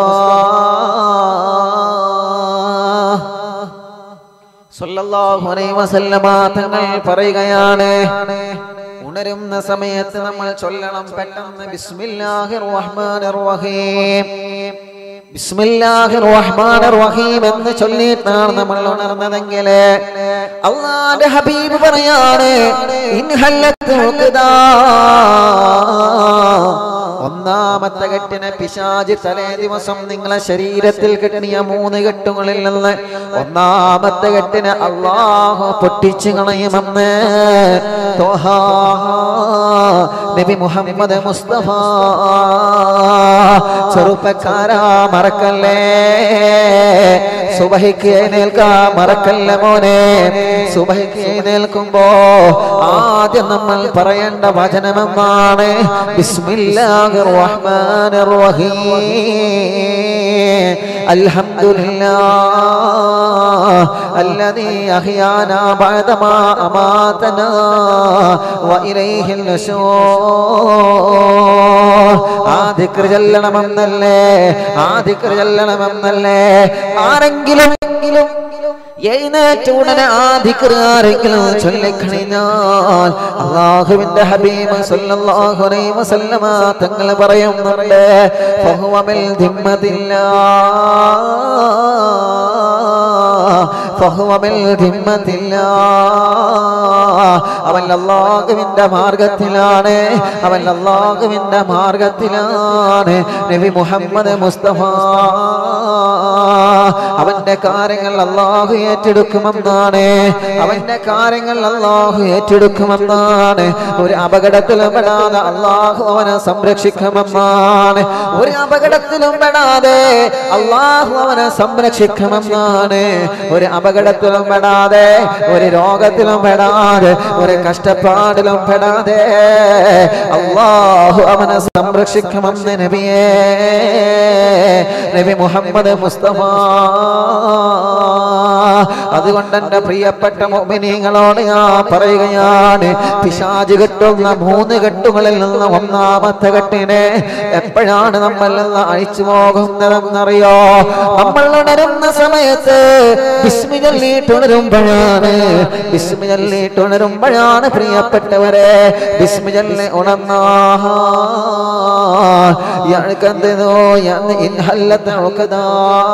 സല്ലല്ലാഹു അലൈഹി വസല്ലമ തങ്ങൾ പറയുകയാണ് ഉണരുന്ന സമയത്ത് നമ്മൾ ചൊല്ലണം പെട്ടെന്ന് ബിസ്മില്ലാഹിർ റഹ്മാനിർ റഹീം ബിസ്മില്ലാഹിർ റഹ്മാനിർ റഹീം എന്ന് ചൊല്ലിയിട്ടാണ് നമ്മൾ ഉണർന്നതെങ്കിൽ അള്ളാന്റെ ഹബീബ് പറയാണ് ഇൻഹല്ലത്ത് ഉഖ്ദാ. ഒന്നാമത്തെ കെട്ടിനെ പിശാജ് തലേ ദിവസം നിങ്ങളെ ശരീരത്തിൽ കെട്ടിയ മൂന്ന് കെട്ടുകളിൽ നിന്ന് ഒന്നാമത്തെ കെട്ടിനെ അള്ളാഹു പൊട്ടിച്ചു കളയുമെന്ന് ത്വഹാ നബി മുഹമ്മദ് മുസ്തഫ ചെറുപ്പക്കാരാ മറക്കല്ലേ സുബഹിക്ക് എഴുന്നേൽക്കാ മറക്കല്ല മോനെ സുബഹിക്ക് എഴുന്നേൽക്കുമ്പോ ആദ്യം നമ്മൾ പറയേണ്ട വചനമെന്നാണ് ബിസ്മില്ലാഹിർ റഹ്മാനിർ റഹീം അൽഹംദുലില്ലാഹ് الذي أحيانا بعدما أماتنا وإليه النشور ആ ദിക്ർ ചെല്ലണമെന്നല്ലേ ആ ദിക്ർ ചെല്ലണമെന്നല്ലേ ആരെങ്കിലും എഴുന്നേറ്റ ഉടനെ ആ ദിക്ർ ആരെങ്കിലും ചൊല്ലിക്കണിഞ്ഞാൽ അള്ളാഹുവിന്റെ ഹബീബ് സല്ലല്ലാഹു അലൈഹി വസല്ലമ തങ്ങൾ പറയുന്നുണ്ട് ഫഹുവ മിൽ ദിമ്മത്തില്ലാ ഫഹുവ മിൽ ദിമ്മത്തില്ലാ അവൻ അള്ളാഹുവിന്റെ മാർഗത്തിലാണ് അവൻ അള്ളാഹുവിന്റെ മാർഗത്തിലാണ് നബി മുഹമ്മദ് മുസ്തഫ അവന്റെ കാര്യങ്ങൾ അള്ളാഹു ഏറ്റെടുക്കുമെന്നാണ് അവന്റെ കാര്യങ്ങൾ അള്ളാഹു ഏറ്റെടുക്കുമെന്നാണ് ഒരു അപകടത്തിലും പെടാതെ അള്ളാഹു അവനെ സംരക്ഷിക്കുമെന്നാണ് ഒരു അപകടത്തിലും പെടാതെ അള്ളാഹു അവനെ സംരക്ഷിക്കുമെന്നാണ് ഒരു അപകടത്തിലും പെടാതെ ഒരു രോഗത്തിലും പെടാതെ ഒരു കഷ്ടപ്പാടിലും പെടാതെ അള്ളാഹു അവനെ സംരക്ഷിക്കുമെന്ന് നബിയേ നബി മുഹമ്മദ് മുസ്തഫ അതുകൊണ്ട് എന്റെ പ്രിയപ്പെട്ട മോമിനിങ്ങളോട് ഞാൻ പറയുകയാണ് പിശാജ് കെട്ടുന്ന മൂന്ന് കെട്ടുകളിൽ നിന്ന് ഒന്നാമത്തെ കെട്ടിനെ എപ്പോഴാണ് നമ്മൾ നിന്ന് അഴിച്ചു പോകുന്നതെന്നറിയോ നമ്മൾ ഉണരുന്ന സമയത്ത് ബിസ്മി ചൊല്ലിയിട്ട് ഉണരുമ്പോഴാണ് ബിസ്മി ചൊല്ലിയിട്ട് ഉണരുമ്പോഴാണ് പ്രിയപ്പെട്ടവരെ ബിസ്മി ചൊല്ലി ഉണർന്നാ യഅ്കന്ദിനോ യഅ് ഇൻഹല്ലത്ത് ഉഖദാ.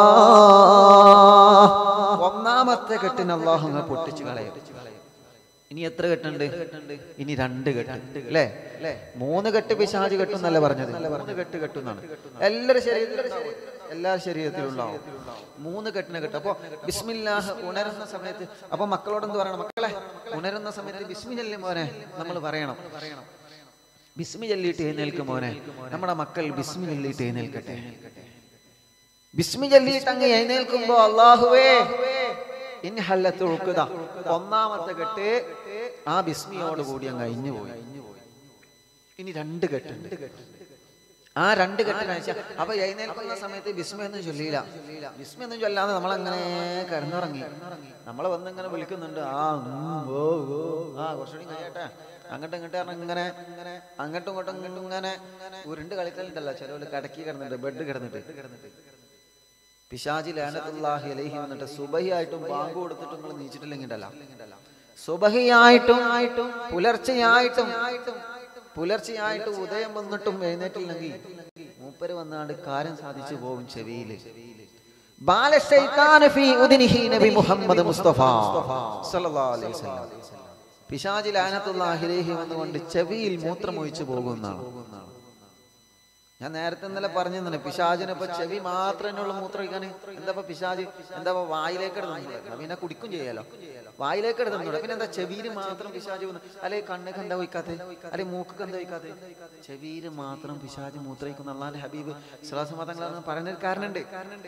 ഒന്നാമത്തെ കെട്ടിന് അള്ളാഹു അങ്ങ് പൊട്ടിച്ചു കളയും ഇനി എത്ര കെട്ടുണ്ട് ഇനി രണ്ട് കെട്ട് അല്ലേ അല്ലേ മൂന്ന് കെട്ട് പിശാജ് കെട്ടുന്നല്ല പറഞ്ഞത് മൂന്ന് കെട്ട് കെട്ടുന്നാണ് എല്ലാവരുടെ ശരീരത്തിലും എല്ലാ ശരീരത്തിലും ഉണ്ടാവും മൂന്ന് കെട്ടിനെ കെട്ടും അപ്പൊ ബിസ്മില്ലാഹ് ഉണരുന്ന സമയത്ത് അപ്പൊ മക്കളോട് എന്ത് പറയണം മക്കളെ ഉണരുന്ന സമയത്ത് ബിസ്മി ചൊല്ലി മോനെ നമ്മൾ പറയണം ബിസ്മി ചൊല്ലിയിട്ട് എഴുന്നേൽക്കും മോനെ നമ്മുടെ മക്കൾ ബിസ്മി ചൊല്ലിയിട്ട് എഴുന്നേൽക്കട്ടെ ബിസ്മി ചൊല്ലിയിട്ട് അങ്ങ് എഴുന്നേൽക്കുമ്പോ അള്ളാഹുവേ ഇൻഹല്ലത്ത് ഉൾക്കുക ഒന്നാമത്തെ കെട്ട് ആ ബിസ്മിയോട് കൂടി അങ്ങ് കഴിഞ്ഞു പോയി ഇനി രണ്ട് കെട്ടുണ്ട് ആ രണ്ട് കെട്ടിനയച്ച അപ്പൊ എഴുന്നേൽക്കുന്ന സമയത്ത് ബിസ്മയൊന്നും ചൊല്ലിയില്ല ബിസ്മയൊന്നും ചൊല്ലാതെ നമ്മളങ്ങനെ കിടന്നിറങ്ങി നമ്മളെ വന്ന് ഇങ്ങനെ വിളിക്കുന്നുണ്ട് ആ ഉം, ഓ ഓ ആ കുറച്ചുകൂടി കഴിയട്ടെ അങ്ങോട്ടും ഇങ്ങോട്ടും പറഞ്ഞ് ഇങ്ങനെ അങ്ങോട്ടും ഇങ്ങോട്ടും ഇങ്ങനെ ഉരുണ്ട് കളിക്കലുണ്ടല്ലോ ചിലവര് കടക്കി കിടന്നിട്ട് ബെഡ് കിടന്നിട്ട് പിശാജി ലാനത്തുല്ലാഹി അലൈഹി വന്നിട്ട് സുബഹിയായിട്ടും ബാങ്ക് കൊടുത്തിട്ടും നിങ്ങൾ നീച്ചിട്ടില്ലെങ്കിൽ ഉണ്ടല്ലോ സുബഹിയായിട്ടും പുലർച്ചെയായിട്ടും പുലർച്ചെയായിട്ട് ഉദയം വന്നിട്ടും എഴുന്നേറ്റില്ലെങ്കിൽ മൂപ്പര് വന്നാണ്ട് കാര്യം സാധിച്ചു പോകും ചെവിയില് ബാലശൈത്താന് ഫീ ഉദ്നിഹി നബി മുഹമ്മദ് മുസ്തഫ സല്ലല്ലാഹു അലൈഹി വസല്ലം പിശാജി ലാനത്തുല്ലാഹി അലൈഹി വന്നുകൊണ്ട് ചെവിയിൽ മൂത്രമൊഴിച്ചു പോകുന്നതാണ് ഞാൻ നേരത്തെ ഇന്നലെ പറഞ്ഞു തന്നെ പിശാചിന് ഇപ്പൊ ചെവി മാത്രമേ ഉള്ളൂ മൂത്രമൊഴിക്കാൻ എന്താ ഇപ്പൊ പിശാജ് എന്താ ഇപ്പൊ വായിലേക്ക് എടുത്തുകൂടെ പിന്നെ കുടിക്കും ചെയ്യാലോ വായിലേക്ക് എടുത്തുകൂടെ പിന്നെ എന്താ ചെവിയിൽ മാത്രം പിശാജ് വന്ന് അല്ലെ കണ്ണൊക്കെ എന്താ വയ്ക്കാത്തെ അല്ലെ മൂക്കൊക്കെ എന്താ വയ്ക്കാത്തെ ചെവിയിൽ മാത്രം പിശാജ് മൂത്രയിക്കുന്ന അള്ളാന്റെ ഹബീബ് ശ്വാസമതങ്ങളാണ് പറയുന്നൊരു കാരണമുണ്ട്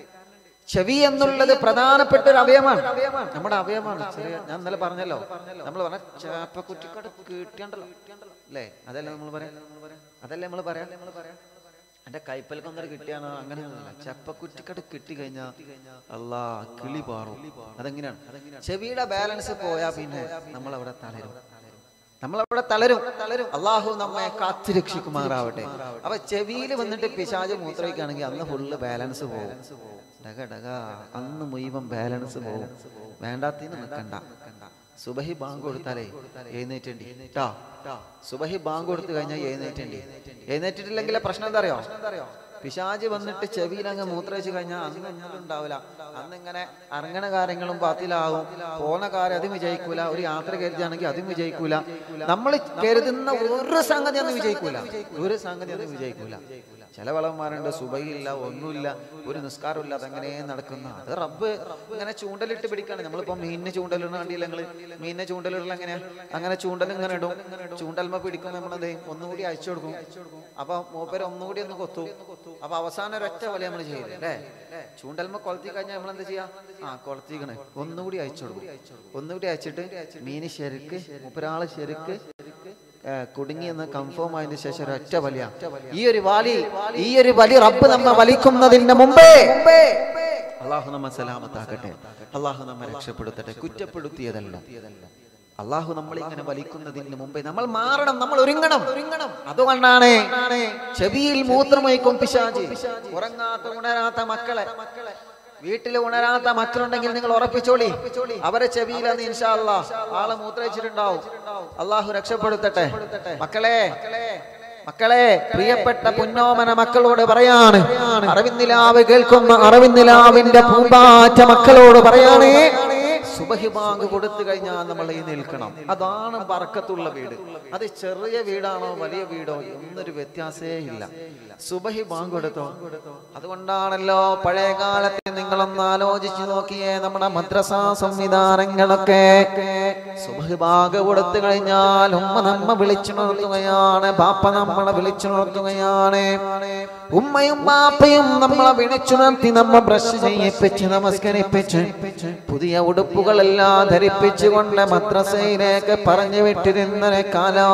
ചെവി എന്നുള്ളത് പ്രധാനപ്പെട്ട ഒരു അവയവമാണ് നമ്മുടെ അവയവമാണ് ചെറിയ ഞാൻ ഇന്നലെ പറഞ്ഞല്ലോ നമ്മൾ പറഞ്ഞ ചാപ്പക്കുറ്റിക്കട കിട്ടിയണ്ടല്ലോ അല്ലേ അതല്ലേ നമ്മൾ പറയാം അതല്ലേ നമ്മൾ പറയാം എന്റെ കൈപ്പൽക്കൊന്നൊരു കിട്ടിയാണ് അങ്ങനെ ചപ്പക്കുറ്റിക്കട കിട്ടി കഴിഞ്ഞാൽ അല്ലാ കിളി പാറും അതെങ്ങനെയാണ് ചെവിയുടെ ബാലൻസ് പോയാ പിന്നെ നമ്മൾ അവിടെ തളരും നമ്മളവിടെ തളരും തളരും അള്ളാഹു നമ്മെ കാത്തുരക്ഷിക്കുമാറാവട്ടെ അപ്പൊ ചെവിയിൽ വന്നിട്ട് പിശാജ് മൂത്രയ്ക്കാണെങ്കിൽ അന്ന് ഫുള്ള് ബാലൻസ് പോകും ഡക ഡക അന്ന് മുഴുവൻ ബാലൻസ് പോകും വേണ്ടാത്തിന് നിൽക്കണ്ട സുബഹി ബാങ്ക് കൊടുത്താലേ എഴുന്നേറ്റണ്ടി ട്ടാ സുബഹി ബാങ്ക് കൊടുത്തു കഴിഞ്ഞാൽ എഴുന്നേറ്റണ്ടി എഴുന്നേറ്റിട്ടില്ലെങ്കിലെ പ്രശ്നം എന്താ അറിയോ പിശാജ് വന്നിട്ട് ചെവിയിൽ അങ്ങ് മൂത്രയിച്ച് കഴിഞ്ഞാൽ അന്ന് ഒന്നും ഉണ്ടാവില്ല അന്ന് ഇങ്ങനെ ഇറങ്ങണ കാര്യങ്ങളും ബാത്തിലാവും പോണ കാര്യം അതും വിജയിക്കൂല ഒരു യാത്ര കരുതുകയാണെങ്കിൽ അതും വിജയിക്കൂല നമ്മൾ കരുതുന്ന ഒരു സംഗതി ഒന്നും വിജയിക്കൂല ഒരു സംഗതി ഒന്നും വിജയിക്കൂല ചില വളവന്മാരുണ്ട് സുബൈയില്ല ഒന്നുമില്ല ഒരു നിസ്കാരമില്ല അതങ്ങനെ നടക്കുന്ന അത് റബ്ബ് ഇങ്ങനെ ചൂണ്ടലിട്ട് പിടിക്കാണ് നമ്മളിപ്പോ മീനിന് ചൂണ്ടലിടണ കണ്ടില്ല ഞങ്ങള് മീനിനെ ചൂണ്ടലിടല എങ്ങനെ അങ്ങനെ ചൂണ്ടൽ ഇങ്ങനെ ഇടും ചൂണ്ടൽമ പിടിക്കും നമ്മളെന്ത് ചെയ്യും ഒന്നുകൂടി അയച്ചു കൊടുക്കും അപ്പൊ മൂപ്പര് ഒന്നുകൂടി ഒന്ന് കൊത്തു അപ്പൊ അവസാനം ഒരൊറ്റ പോലെ നമ്മൾ ചെയ്യില്ല അല്ലേ ചൂണ്ടൽമ കൊളത്തി കഴിഞ്ഞാൽ നമ്മൾ എന്താ ചെയ്യാ ആ കൊളത്തിക്കണേ ഒന്നുകൂടി അയച്ചു കൊടുക്കും ഒന്നുകൂടി അയച്ചിട്ട് മീന് ശരിക്ക് മൂപ്പരാള് ശരിക്ക് ഏ, കുടുങ്ങിയെന്ന് കൺഫേം ആയതിനു ശേഷം ഒരൊറ്റ വലിയ ഈ ഒരു വലി ഈ ഒരു വലി റബ്ബ് നമ്മെ വലിക്കുന്നതിന് മുമ്പേ അള്ളാഹു നമ്മെ സലാമത്താക്കട്ടെ അള്ളാഹു നമ്മെ രക്ഷപ്പെടുത്തട്ടെ കുറ്റപ്പെടുത്തിയതല്ല അള്ളാഹു നമ്മൾ ഇങ്ങനെ വലിക്കുന്നതിന് മുമ്പേ നമ്മൾ മാറണം നമ്മൾ ഒരുങ്ങണം ഒരുങ്ങണം അതുകൊണ്ടാണ് ചെവിയിൽ മൂത്രമൊഴിക്കും പിശാചി ഉറങ്ങാത്ത ഉണരാത്ത മക്കളെ വീട്ടിൽ ഉണരാത്ത മക്കളുണ്ടെങ്കിൽ നിങ്ങൾ ഉറപ്പിച്ചോളി അവരെ ചെവിയിലെന്ന് ഇൻഷാ അല്ലാ ആളെ മൂത്രയിച്ചിട്ടുണ്ടാവും അള്ളാഹു രക്ഷപ്പെടുത്തട്ടെ മക്കളെ മക്കളെ പ്രിയപ്പെട്ട പുന്നോമന മക്കളോട് പറയാണ് അറിവിന്ദിലാവ് കേൾക്കുന്ന അറിവിന്ദിലാവിന്റെ പൂമ്പാറ്റ മക്കളോട് പറയാണ് സുബഹി ബാങ്ക് കൊടുത്തു കഴിഞ്ഞാൽ നമ്മൾ ഈ നിൽക്കണം അതാണ് ബർക്കത്തുള്ള വീട് അത് ചെറിയ വീടാണോ വലിയ വീടോ എന്നൊരു വ്യത്യാസേ ഇല്ല സുബഹി ബാങ്ക് കൊടുത്തോ അതുകൊണ്ടാണല്ലോ പഴയ കാലത്ത് നിങ്ങളൊന്ന് ആലോചിച്ചു നോക്കിയേ നമ്മുടെ മദ്രസ സംവിധാനങ്ങളൊക്കെ സുബഹി ബാങ്ക് കൊടുത്തു കഴിഞ്ഞാൽ ഉമ്മ നമ്മ വിളിച്ചുണർത്തുകയാണ് ബാപ്പ നമ്മളെ വിളിച്ചുണർത്തുകയാണ് ഉമ്മയും ബാപ്പയും നമ്മളെ വിളിച്ചുണർത്തി നമ്മ ബ്രഷ് ചെയ്യിപ്പിച്ച് നമസ്കരിപ്പിച്ച് പുതിയ ഉടുപ്പുകളെല്ലാം ധരിപ്പിച്ചുകൊണ്ട് മദ്രസയിലേക്ക് പറഞ്ഞു വിട്ടിരുന്ന കാലം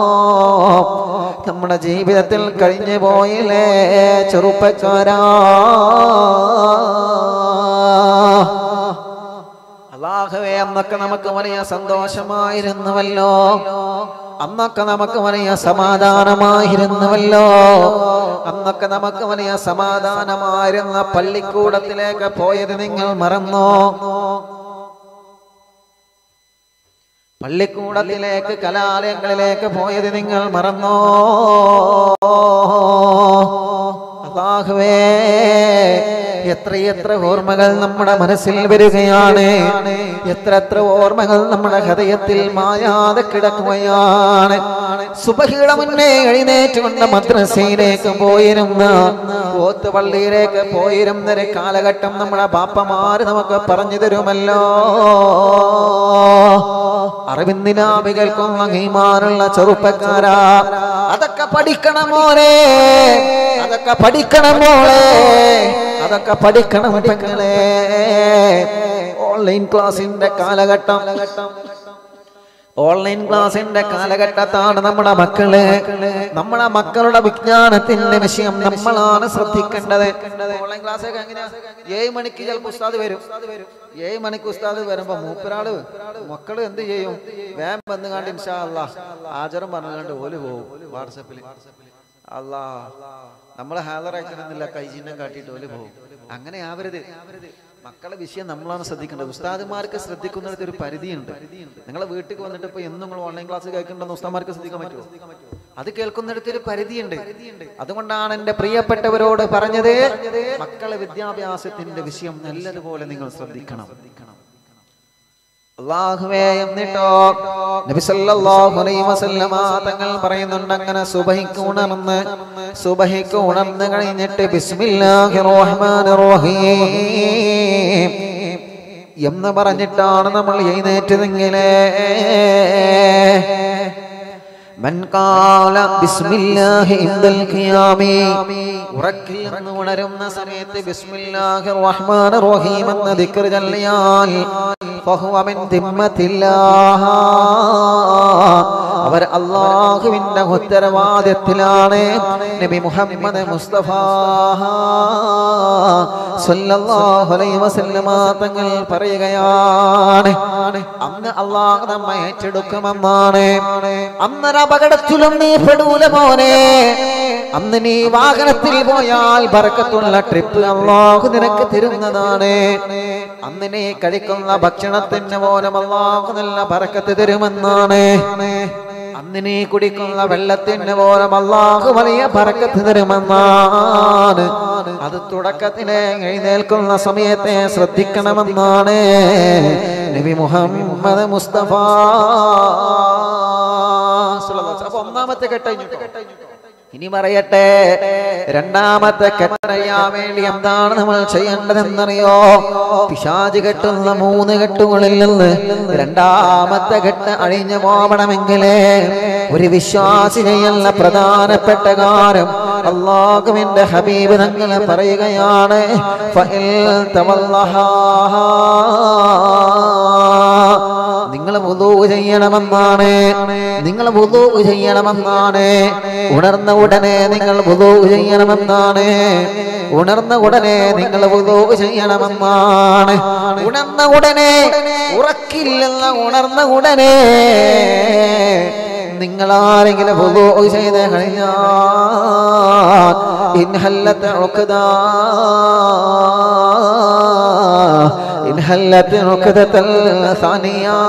നമ്മുടെ ജീവിതത്തിൽ കഴിഞ്ഞു പോയില്ലേ ചെറുപ്പക്കാരാ അള്ളാഹുവേ അന്നൊക്കെ നമുക്ക് വലിയ സന്തോഷമായിരുന്നുവല്ലോ അന്നൊക്കെ നമുക്ക് വലിയ സമാധാനമായിരുന്നുവല്ലോ അന്നൊക്കെ നമുക്ക് വലിയ സമാധാനമായിരുന്ന പള്ളിക്കൂടത്തിലേക്ക് പോയത് നിങ്ങൾ മറന്നോ പള്ളിക്കൂടത്തിലേക്ക് കലാലയങ്ങളിലേക്ക് പോയത് നിങ്ങൾ മറന്നോ അള്ളാഹുവേ എത്രയെത്ര ഓർമ്മകൾ നമ്മുടെ മനസ്സിൽ വരികയാണ് എത്ര എത്ര ഓർമ്മകൾ നമ്മുടെ ഹൃദയത്തിൽ മായാതെ കിടക്കുകയാണ് സുബഹിയുടെ മുന്നേ എഴുന്നേറ്റുകൊണ്ട് മദ്രസയിലേക്ക് പോയിരുന്ന പോത്തുപള്ളിയിലേക്ക് പോയിരുന്ന ഒരു കാലഘട്ടം നമ്മുടെ ബാപ്പമാര് നമുക്ക് പറഞ്ഞു തരുമല്ലോ അറിവിന്ദിനാമികൾക്കും അംഗീമാനുള്ള ചെറുപ്പക്കാരാ അതൊക്കെ പഠിക്കണം മോനെ അതൊക്കെ പഠിക്കണം മോളെ അതൊക്കെ പഠിക്കണം പെങ്ങളെ ഓൺലൈൻ ക്ലാസിന്റെ കാലഘട്ടം ഓൺലൈൻ ക്ലാസിന്റെ കാലഘട്ടത്താണ് നമ്മുടെ മക്കള് നമ്മുടെ മക്കളുടെ വിജ്ഞാനത്തിന്റെ വിഷയം നമ്മളാണ് ശ്രദ്ധിക്കേണ്ടത് ഓൺലൈൻ ക്ലാസ് ഒക്കെ എങ്ങനെയാ ഏഴ് മണിക്ക് ചിലപ്പോൾ ഉസ്താദ് വരും ഏഴ് മണിക്ക് ഉസ്താദ് വരുമ്പോ മൂപ്പരാള് മക്കള് എന്ത് ചെയ്യും വേം വന്ന് കണ്ട് ഇൻഷാ അല്ലാ ആചരം പറഞ്ഞുകൊണ്ട് ഓല് പോകും വാട്സപ്പിൽ അല്ലാ നമ്മളെ ഹാജറാക്കണമെന്നില്ല കൈചിഹ്നം കാട്ടിയിട്ട് ഓല് പോകും അങ്ങനെ ആവരുത് മക്കളെ വിഷയം നമ്മളാണ് ശ്രദ്ധിക്കേണ്ടത് ഉസ്താദുമാർക്ക് ശ്രദ്ധിക്കുന്നിടത്ത് ഒരു പരിധിയുണ്ട് നിങ്ങളെ വീട്ടിൽ വന്നിട്ട് ഇപ്പൊ എന്നും നിങ്ങൾ ഓൺലൈൻ ക്ലാസ് കേൾക്കണ്ടെന്ന് ഉസ്താദ്മാർക്ക് ശ്രദ്ധിക്കാൻ പറ്റുമോ അത് കേൾക്കുന്നിടത്ത് ഒരു പരിധിയുണ്ട് അതുകൊണ്ടാണ് എന്റെ പ്രിയപ്പെട്ടവരോട് പറഞ്ഞത് മക്കളെ വിദ്യാഭ്യാസത്തിന്റെ വിഷയം നല്ലതുപോലെ നിങ്ങൾ ശ്രദ്ധിക്കണം അള്ളാഹുവേ എന്നിട്ടോ നബി സല്ലല്ലാഹു അലൈഹി വസല്ലമ തങ്ങൾ പറയുന്നുണ്ട് അങ്ങനെ സുബഹിക്ക് ഉണർന്ന് സുബഹിക്ക് ഉണർന്ന് കഴിഞ്ഞിട്ട് ബിസ്മില്ലാഹിർ റഹ്മാനിർ റഹീം എന്ന് പറഞ്ഞിട്ടാണ് നമ്മൾ എഴുന്നേറ്റതെങ്കിലേ മൻ കാല ബിസ്മില്ലാഹി ഇൻദൽ ഖിയാമി ഉറക്കിൽ നിന്ന് ഉണരുന്ന സമയത്ത് ബിസ്മില്ലാഹിർ റഹ്മാനിർ റഹീം എന്ന ദിക്ർ ചൊല്ലിയാൽ ഫഹുവ മിൻ ദിമ്മത്തില്ലാഹ് അവർ അള്ളാഹുവിന്റെ ഉത്തരവാദിത്തത്തിലാണ് നബി മുഹമ്മദ് മുസ്തഫ സല്ലല്ലാഹു അലൈഹി വസല്ലമ തങ്ങൾ പറയുകയാണ് അന്ന് അള്ളാഹ് നമ്മെ ഏറ്റെടുക്കുമെന്നാണ് അന്നൊരു അപകടത്തിലും നീ പെടൂല മോനെ അന്ന് നീ വാഹനത്തിൽ പോയാൽ ബർക്കത്തുള്ള ട്രിപ്പ് അള്ളാഹു നിനക്ക് തരുന്നതാണ് അന്ന് നീ കഴിക്കുന്ന ഭക്ഷണത്തിന് പോലും അള്ളാഹു നല്ല ബർക്കത്ത് തരുമെന്നാണ് അന്ന് നീ കുടിക്കുന്ന വെള്ളത്തിന് പോലും അള്ളാഹു വലിയ ബർക്കത്ത് തരുമെന്നാണ് അത് തുടക്കത്തിലെ എഴുന്നേൽക്കുന്ന സമയത്തെ ശ്രദ്ധിക്കണമെന്നാണ് നബി മുഹമ്മദ് മുസ്തഫ അപ്പൊ ഒന്നാമത്തെ കെട്ടഴിഞ്ഞു ഇനി പറയട്ടെ രണ്ടാമത്തെ കെട്ടറിയാൻ വേണ്ടി എന്താണ് നമ്മൾ ചെയ്യേണ്ടതെന്നറിയോ പിശാജ് കെട്ടുന്ന മൂന്ന് കെട്ടുകളിൽ നിന്ന് രണ്ടാമത്തെ കെട്ട് അഴിഞ്ഞു പോവണമെങ്കിലേ ഒരു വിശ്വാസി ചെയ്യുന്ന പ്രധാനപ്പെട്ട കാര്യം അള്ളാഹുവിന്റെ ഹബീബ് തങ്ങൾ പറയുകയാണ് ഫഇൽ തവല്ലഹാ നിങ്ങൾ വുദൂ ചെയ്യണമെന്നാണ് നിങ്ങൾ വുദൂ ചെയ്യണമെന്നാണ് ഉണർന്ന ഉടനെ നിങ്ങൾ വുദൂ ചെയ്യണമെന്നാണ് ഉണർന്ന ഉടനെ നിങ്ങൾ വുദൂ ചെയ്യണമെന്നാണ് ഉണർന്ന ഉടനെ ഉറക്കില്ലെന്ന ഉണർന്ന ഉടനെ നിങ്ങൾ ആരെങ്കിലും വുദൂ ചെയ്ത് കഴിഞ്ഞാൽ ഇൻഹല്ലത്തെ ഉഖദാ ഇൻഹല്ലത്തെ ഉഖദത്തൽ സാനിയാ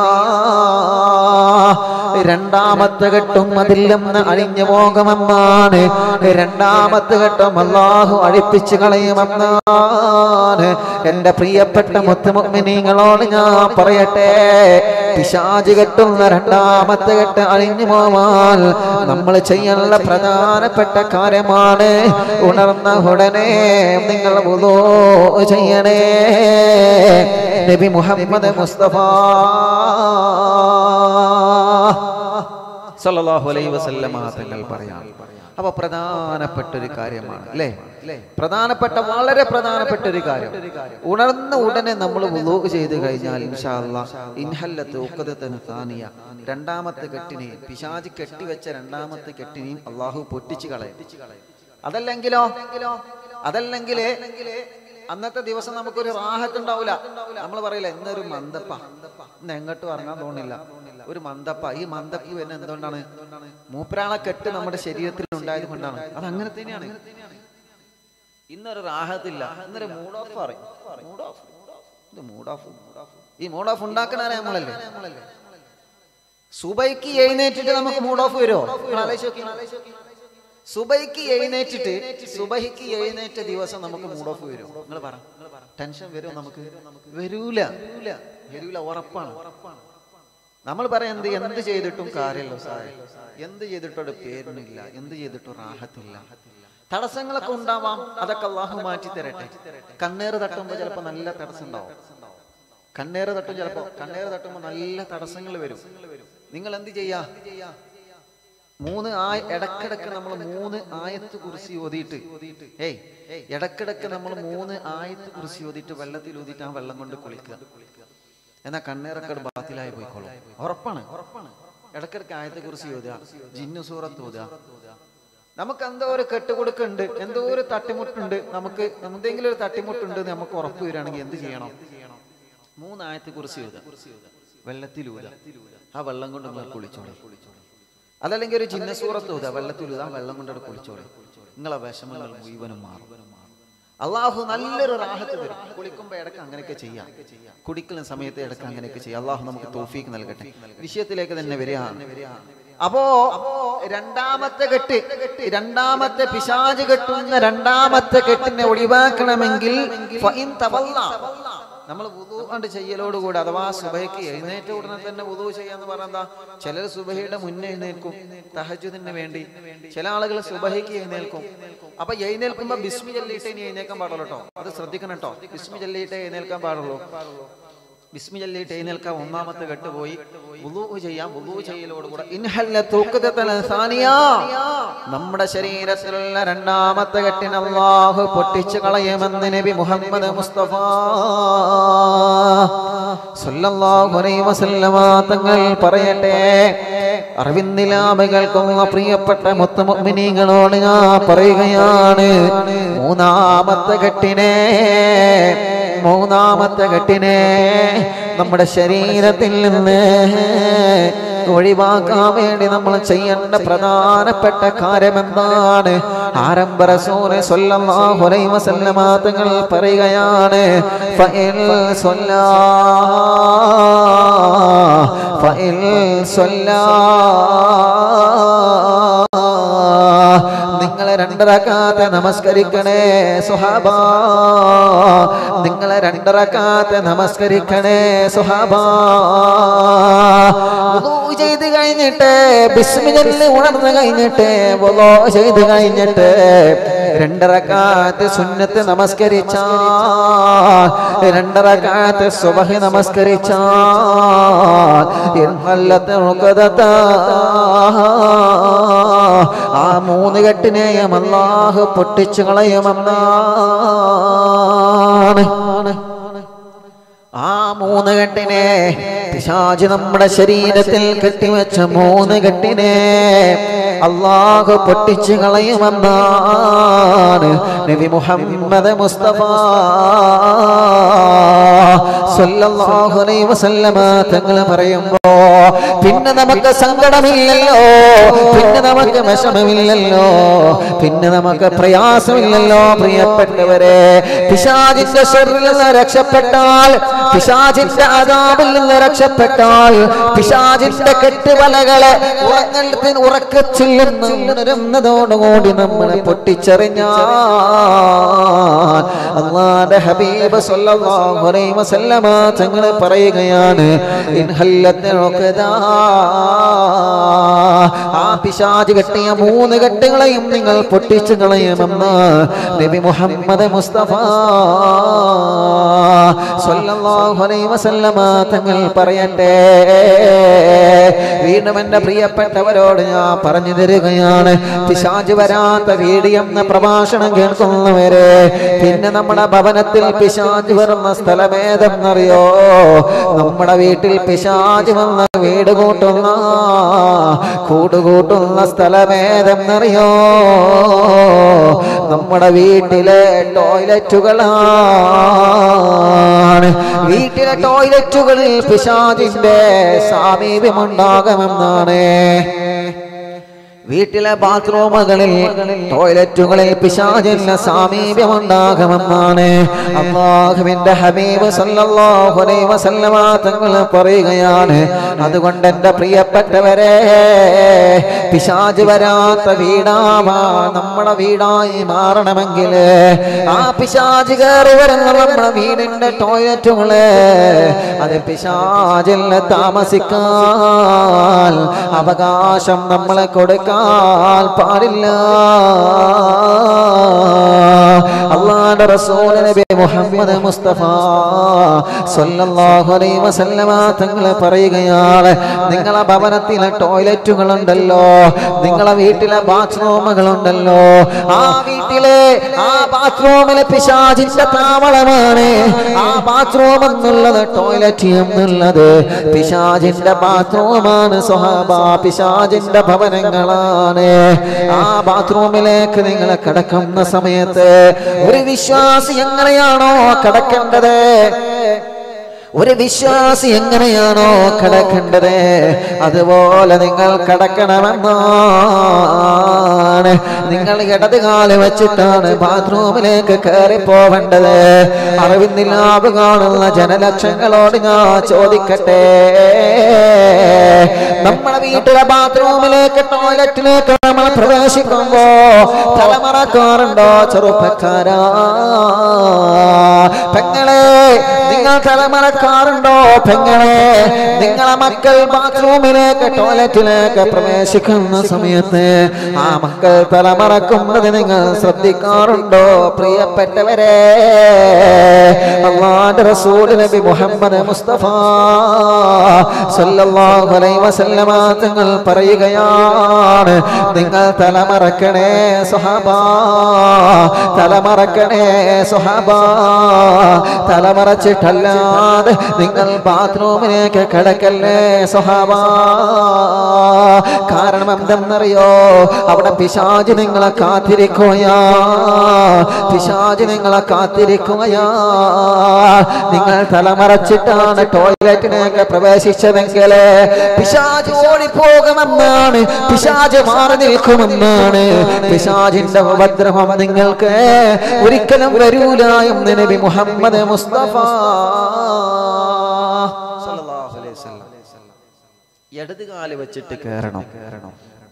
രണ്ടാമത്തെ ഘട്ടം അതിൽ നിന്ന് അഴിഞ്ഞു പോകുമെന്നാണ് രണ്ടാമത്തെ ഘട്ടം അള്ളാഹു അഴിപ്പിച്ചു കളയുമെന്നാണ് എന്റെ പ്രിയപ്പെട്ട മുത്തുമുഗ്മിനീങ്ങളോട് ഞാൻ പറയട്ടെ പിശാജ് കെട്ടുന്ന രണ്ടാമത്തെ ഘട്ടം അഴിഞ്ഞു പോവാൻ നമ്മൾ ചെയ്യാനുള്ള പ്രധാനപ്പെട്ട കാര്യമാണ് ഉണർന്ന ഉടനെ നിങ്ങൾ വുദൂ ചെയ്യണേ നബി മുഹമ്മദ് മുസ്തഫ സല്ലല്ലാഹു അലൈഹി വസല്ലമ തങ്ങൾ പറയാം അപ്പൊ പ്രധാനപ്പെട്ട ഒരു കാര്യമാണ് അല്ലേ പ്രധാനപ്പെട്ട വളരെ പ്രധാനപ്പെട്ട ഒരു കാര്യം ഉണർന്ന ഉടനെ നമ്മൾ വുളൂ ചെയ്ത് കഴിഞ്ഞാൽ ഇൻഷാ അല്ലാ ഇൻഹല്ലത്ത് ഉഖദത്തന് സാനിയ രണ്ടാമത്തെ കെട്ടിനെ പിശാചി കെട്ടിവെച്ച രണ്ടാമത്തെ കെട്ടിനെയും അള്ളാഹു പൊട്ടിച്ചു കളയും അതല്ലെങ്കിലോ അതല്ലെങ്കിൽ അന്നത്തെ ദിവസം നമുക്കൊരു റാഹത്ത് ഉണ്ടാവില്ല നമ്മൾ പറയില്ല ഇന്നൊരു മന്ദപ്പ ഇന്ന് എങ്ങോട്ടും ഇറങ്ങാൻ തോന്നില്ല ഒരു മന്ദപ്പ ഈ മന്ദപ്പ് തന്നെ എന്തുകൊണ്ടാണ് മൂപ്പരാളെ കെട്ട് നമ്മുടെ ശരീരത്തിൽ ഉണ്ടായത് കൊണ്ടാണ് അത് അങ്ങനെ തന്നെയാണ് ഇന്നൊരു റാഹത്തില്ല ഇന്നൊരു മൂഡ് ഓഫ് പറയും മൂഡ് ഓഫ് ഇത് മൂഡ് ഓഫ് ഈ മൂഡ് ഓഫ് ഉണ്ടാക്കണ നമ്മളല്ലേ സുബൈക്ക് എഴുന്നേറ്റിട്ട് നമുക്ക് മൂഡ് ഓഫ് വരുമോ നിങ്ങൾ ആലോചിച്ച് നോക്കി സുബൈക്ക് എഴുന്നേറ്റിട്ട് സുബഹിക്ക് എഴുന്നേറ്റ ദിവസം നമുക്ക് മൂഡ് ഓഫ് വരും നിങ്ങൾ പറ ടെൻഷൻ വരുമോ നമുക്ക് വരൂല വരൂല ഉറപ്പാണ് നമ്മൾ പറയാം എന്ത് എന്ത് ചെയ്തിട്ടും കാര്യമല്ലോ സാറേ എന്ത് ചെയ്തിട്ടും ഒരു പേരിനില്ല എന്ത് ചെയ്തിട്ടും റാഹത്തില്ല തടസ്സങ്ങളൊക്കെ ഉണ്ടാവാം അതൊക്കെ അള്ളാഹു മാറ്റി തരട്ടെ കണ്ണേറ് തട്ടുമ്പോൾ ചിലപ്പോൾ നല്ല തടസ്സം ഉണ്ടാവും കണ്ണേറ് തട്ടും ചിലപ്പോൾ കണ്ണേറ് തട്ടുമ്പോൾ നല്ല തടസ്സങ്ങൾ വരും നിങ്ങൾ എന്ത് ചെയ്യാ മൂന്ന് ആ ഇടക്കിടക്ക് നമ്മൾ മൂന്ന് ആയത്ത് കുറിച്ച് ഓതിയിട്ട് ഏയ് ഇടക്കിടക്ക് നമ്മൾ മൂന്ന് ആയത്ത് കുറിച്ച് ഓതിയിട്ട് വെള്ളത്തിൽ ഊതിയിട്ട് ആ വെള്ളം കൊണ്ട് കുളിക്കുക എന്നാ കണ്ണേറക്കട് ബാത്തിലായി പോയിക്കോളും ഉറപ്പാണ് ഉറപ്പാണ് ഇടക്കിടക്ക് ആയത്തെ കുറിച്ച് ഓതുക ജിന്നു സൂറത്ത് ഓതുക നമുക്ക് എന്തോ ഒരു കെട്ടുകൊടുക്കുന്നുണ്ട് എന്തോ ഒരു തട്ടിമുട്ടുണ്ട് നമുക്ക് എന്തെങ്കിലും ഒരു തട്ടിമുട്ടുണ്ട് എന്ന് നമുക്ക് ഉറപ്പ് വരികയാണെങ്കിൽ എന്ത് ചെയ്യണം മൂന്നായത്തെ കുറിച്ച് ഊത വെള്ളത്തിലൂത ആ വെള്ളം കൊണ്ട് നിങ്ങൾ കുളിച്ചോളെ അതല്ലെങ്കിൽ ഒരു ചിന്നസൂറത്ത് ഊത വെള്ളത്തിലൂത ആ വെള്ളം കൊണ്ട് കുളിച്ചോളെ നിങ്ങളെ വിഷമങ്ങൾ മുഴുവനും മാറും അള്ളാഹു നല്ലൊരു റാഹത്ത് തരും കുളിക്കുമ്പോ ഇടക്ക് അങ്ങനെയൊക്കെ ചെയ്യാം കുടിക്കുന്ന സമയത്ത് ഇടക്ക് അങ്ങനെയൊക്കെ ചെയ്യാം അള്ളാഹു നമുക്ക് തോഫീക്ക് നൽകട്ടെ വിഷയത്തിലേക്ക് തന്നെ വരികയാണ് അപ്പോ രണ്ടാമത്തെ കെട്ട് രണ്ടാമത്തെ പിശാജ് കെട്ടുന്ന രണ്ടാമത്തെ കെട്ടിനെ ഒഴിവാക്കണമെങ്കിൽ ഫഇൻ തവല്ല. നമ്മൾ വുദു കൊണ്ട് ചെയ്യലോടുകൂടി അഥവാ സുബഹയ്ക്ക് എഴുന്നേറ്റ ഉടനെ തന്നെ വുദു ചെയ്യാന്ന് പറഞ്ഞാ ചിലർ സുബഹയുടെ മുന്നേ എഴുന്നേൽക്കും തഹജുദിന് വേണ്ടി ചില ആളുകൾ സുബഹയ്ക്ക് എഴുന്നേൽക്കും അപ്പൊ എഴുന്നേൽക്കുമ്പോ ബിസ്മി ചൊല്ലിയിട്ട് ഇനി എഴുന്നേൽക്കാൻ പാടുള്ളൂ കേട്ടോ അത് ശ്രദ്ധിക്കണം കേട്ടോ ബിസ്മി ചൊല്ലിയിട്ട് എഴുന്നേൽക്കാൻ പാടുള്ളൂ ബിസ്മി ചൊല്ലിയിട്ട് എഴുന്നേൽക്കാൻ ഒന്നാമത്തെ കെട്ട് പോയി വുളൂ ചെയ്യാം വുളൂ ചെയ്യലോടുകൂടെ ഇൻഹല്ല തൂക്കത്തൽ സാനിയ നമ്മുടെ ശരീരത്തിലുള്ള രണ്ടാമത്തെ കെട്ടിന് അല്ലാഹു പൊട്ടിച്ചു കളയുമെന്ന് നബി മുഹമ്മദ് മുസ്തഫ സല്ലല്ലാഹു അലൈഹി വസല്ലമ തങ്ങൾ പറയട്ടെ അറിവിന്ദിലാമകൾക്കും പ്രിയപ്പെട്ട മുത്തുമുഅ്മിനീങ്ങളോട് ഞാൻ പറയുകയാണ് മൂന്നാമത്തെ കെട്ടിനെ മൂന്നാമത്തെ കെട്ടിനെ നമ്മുടെ ശരീരത്തിൽ നിന്ന് ഒഴിവാക്കാൻ വേണ്ടി നമ്മൾ ചെയ്യേണ്ട പ്രധാനപ്പെട്ട കാര്യം എന്താണ് ആരംഭ റസൂല് സ്വല്ലല്ലാഹു അലൈഹി വസല്ലമ തങ്ങൾ പറയുകയാണ് ഫഇൽ സ്വല്ലാ ഫഇൽ സ്വല്ലാ നിങ്ങളെ രണ്ടരക്കാത്തെ നമസ്കരിക്കണേ സുഹാബ നിങ്ങളെ രണ്ടരക്കാത്തെ നമസ്കരിക്കണേ സുഹാബ വുളൂ ചെയ്ത് കഴിഞ്ഞിട്ട് ബിസ്മില്ലി ഉണർന്നു കഴിഞ്ഞിട്ട് വുളൂ ചെയ്ത് കഴിഞ്ഞിട്ട് രണ്ടരക്കാത്ത് സുന്നത്ത് നമസ്കരിച്ച രണ്ടരക്കാത്ത് സുബഹി നമസ്കരിച്ച ആ മൂന്ന് കെട്ടിനെയും അല്ലാഹു പൊട്ടിച്ചു കളയുമെന്നാണ് ആ മൂന്ന് കെട്ടിനെ പിശാജ് നമ്മുടെ ശരീരത്തിൽ കെട്ടിവെച്ച മൂന്ന് കെട്ടിനെ അള്ളാഹു പൊട്ടിച്ചു കളയുമെന്നാണ് നബി മുഹമ്മദ് മുസ്തഫ സല്ലല്ലാഹു അലൈഹി വസല്ലമ തങ്ങൾ പറയുമ്പോ പിന്നെ നമുക്ക് സങ്കടമില്ലല്ലോ പിന്നെ നമുക്ക് വിഷമമില്ലല്ലോ പിന്നെ നമുക്ക് പ്രയാസമില്ലല്ലോ പ്രിയപ്പെട്ടവരെ പിശാചിന്റെ ഷെറിൽ നിന്ന് രക്ഷപ്പെട്ടാൽ പിശാചിന്റെ അതാപിൽ നിന്ന് രക്ഷപ്പെട്ടാൽ പിശാചിന്റെ കെട്ടുവലകളെ ഉറങ്ങത്തിന് ഉറക്കച്ചില്ലുന്നതോടുകൂടി നമ്മളെ പൊട്ടിച്ചെറിഞ്ഞാൽ അള്ളാന്റെ ഹബീബ് സല്ലല്ലാഹു അലൈഹി വസല്ലമ തങ്ങൾ പറയുകയാണ് ഇൻഹല്ലത്തിൽ ഉഖദാ. ആ പിശാച് കെട്ടിയ മൂന്ന് കെട്ടുകളെയും നിങ്ങൾ പൊട്ടിച്ചു കളയുമെന്ന് നബി മുഹമ്മദ് മുസ്തഫ സല്ലല്ലാഹു അലൈഹി വസല്ലമ തങ്ങൾ പറയട്ടെ വീണ്ടും എന്റെ പ്രിയപ്പെട്ടവരോട് ഞാൻ പറഞ്ഞു തരികയാണ് പിശാച് വരാത്ത വീഡിയോ എന്ന പ്രഭാഷണം കേൾക്കുന്നവരെ പിന്നെ നമ്മുടെ ഭവനത്തിൽ പിശാച് വരുന്ന സ്ഥലമേതെന്നറിയോ നമ്മുടെ വീട്ടിൽ പിശാച് വന്ന വീട് കൂട്ടുന്ന കൂടുകൂട്ടുന്ന സ്ഥലമേതെന്നറിയോ നമ്മുടെ വീട്ടിലെ ടോയ്ലറ്റുകളാണ് വീട്ടിലെ ടോയ്ലറ്റുകളിൽ പിശാചിന്റെ സാമീപ്യമുണ്ടാകുമെന്നാണ് വീട്ടിലെ ബാത്റൂമുകളിൽ ടോയ്ലറ്റുകളിൽ പിശാചിന്റെ സാമീപ്യമുണ്ടാകുമെന്നാണ് അള്ളാഹുവിന്റെ ഹബീബ് സല്ലല്ലാഹു അലൈഹി വസല്ലമ തങ്ങൾ പറയുകയാണ് അതുകൊണ്ട് എൻ്റെ പ്രിയപ്പെട്ടവരെ പിശാച് വരാത്ത വീടാവാ നമ്മുടെ വീടായി മാറണമെങ്കിൽ ആ പിശാച് കയറി വരുന്ന നമ്മുടെ വീടിന്റെ ടോയ്ലറ്റുകള് അത് പിശാചിൽ താമസിക്കാൻ അവകാശം നമ്മളെ കൊടുക്കാൻ പാടില്ല അള്ളാന്റെ റസൂൽ നബി മുഹമ്മദ് മുസ്തഫ സല്ലല്ലാഹു അലൈഹി വസല്ലമ തങ്ങൾ പറയുകയാണ് നിങ്ങളെ ഭവനത്തിലെ ടോയ്ലറ്റുകൾ ഉണ്ടല്ലോ നിങ്ങളെ വീട്ടിലെ ബാത്റൂമുകൾ ഉണ്ടല്ലോ ആ വീട്ടിലെ ആ ബാത്റൂമിലെ പിശാചിന്റെ താവളമാണ് ആ ബാത്റൂം എന്നുള്ളത് ടോയ്ലറ്റ് എന്നുള്ളത് പിശാജിന്റെ ബാത്റൂമാണ് സ്വഹാബ പിശാജിന്റെ ഭവനങ്ങളാണ് ആ ബാത്റൂമിലേക്ക് നിങ്ങൾ കിടക്കുന്ന സമയത്ത് ഒരു വിശ്വാസി എങ്ങനെയാണോ കിടക്കേണ്ടത് ഒരു വിശ്വാസി എങ്ങനെയാണോ കിടക്കേണ്ടത് അതുപോലെ നിങ്ങൾ കിടക്കണമെന്നാണ് നിങ്ങൾ ഇടത് കാല് വെച്ചിട്ടാണ് ബാത്റൂമിലേക്ക് കയറി പോവേണ്ടത് അറിവിന്ദിലാവ് കാണുന്ന ജനലക്ഷങ്ങളോട് ഞാൻ ചോദിക്കട്ടെ നമ്മുടെ വീട്ടിലെ ബാത്റൂമിലേക്ക് ടോയ്ലറ്റിലേക്ക് നമ്മൾ പ്രവേശിക്കുമ്പോ തലമറക്കാറുണ്ടോ ചെറുപ്പക്കാരാ പെങ്ങളെ നിങ്ങൾ തലമറക്കാറുണ്ടോ പെങ്ങളെ നിങ്ങളെ മക്കൾ ബാത്റൂമിലേക്ക് ടോയ്ലറ്റിലേക്ക് പ്രവേശിക്കുന്ന സമയത്ത് ആ മക്കൾ തലമറക്കുന്നത് നിങ്ങൾ ശ്രദ്ധിക്കാറുണ്ടോ പ്രിയപ്പെട്ടവരെ അള്ളാന്റെ റസൂൽ നബി മുഹമ്മദ് മുസ്തഫ സല്ലല്ലാഹു അലൈഹി വസല്ലമ തങ്ങൾ പറയുകയാണ് നിങ്ങൾ തലമറക്കണേ സ്വഹാബ തലമറക്കണേ സ്വഹാബ തലമറച്ചിട്ടല്ലാതെ നിങ്ങൾ ബാത്റൂമിലേക്ക് കിടക്കല്ലേ സ്വഹാബ കാരണം എന്തെന്നറിയോ അവിടെ പിശാജ് നിങ്ങളെ കാത്തിരിക്കുകയാ പിശാജ് നിങ്ങളെ കാത്തിരിക്കുകയാ നിങ്ങൾ തലമറച്ചിട്ടാണ് ടോയ്ലറ്റിലേക്ക് പ്രവേശിച്ചതെങ്കിൽ പിശാജ് ഓടിപ്പോകുമെന്നാണ് പിശാജ് മാറി നിൽക്കുമെന്നാണ് പിശാജിന്റെ ഉപദ്രവം നിങ്ങൾക്ക് ഒരിക്കലും വരൂല എന്ന് നബി മുഹമ്മദ് മുസ്തഫ സല്ലല്ലാഹു അലൈഹി വസല്ലം. ഇടത് കാല് വെച്ചിട്ട് കയറണം കയറണം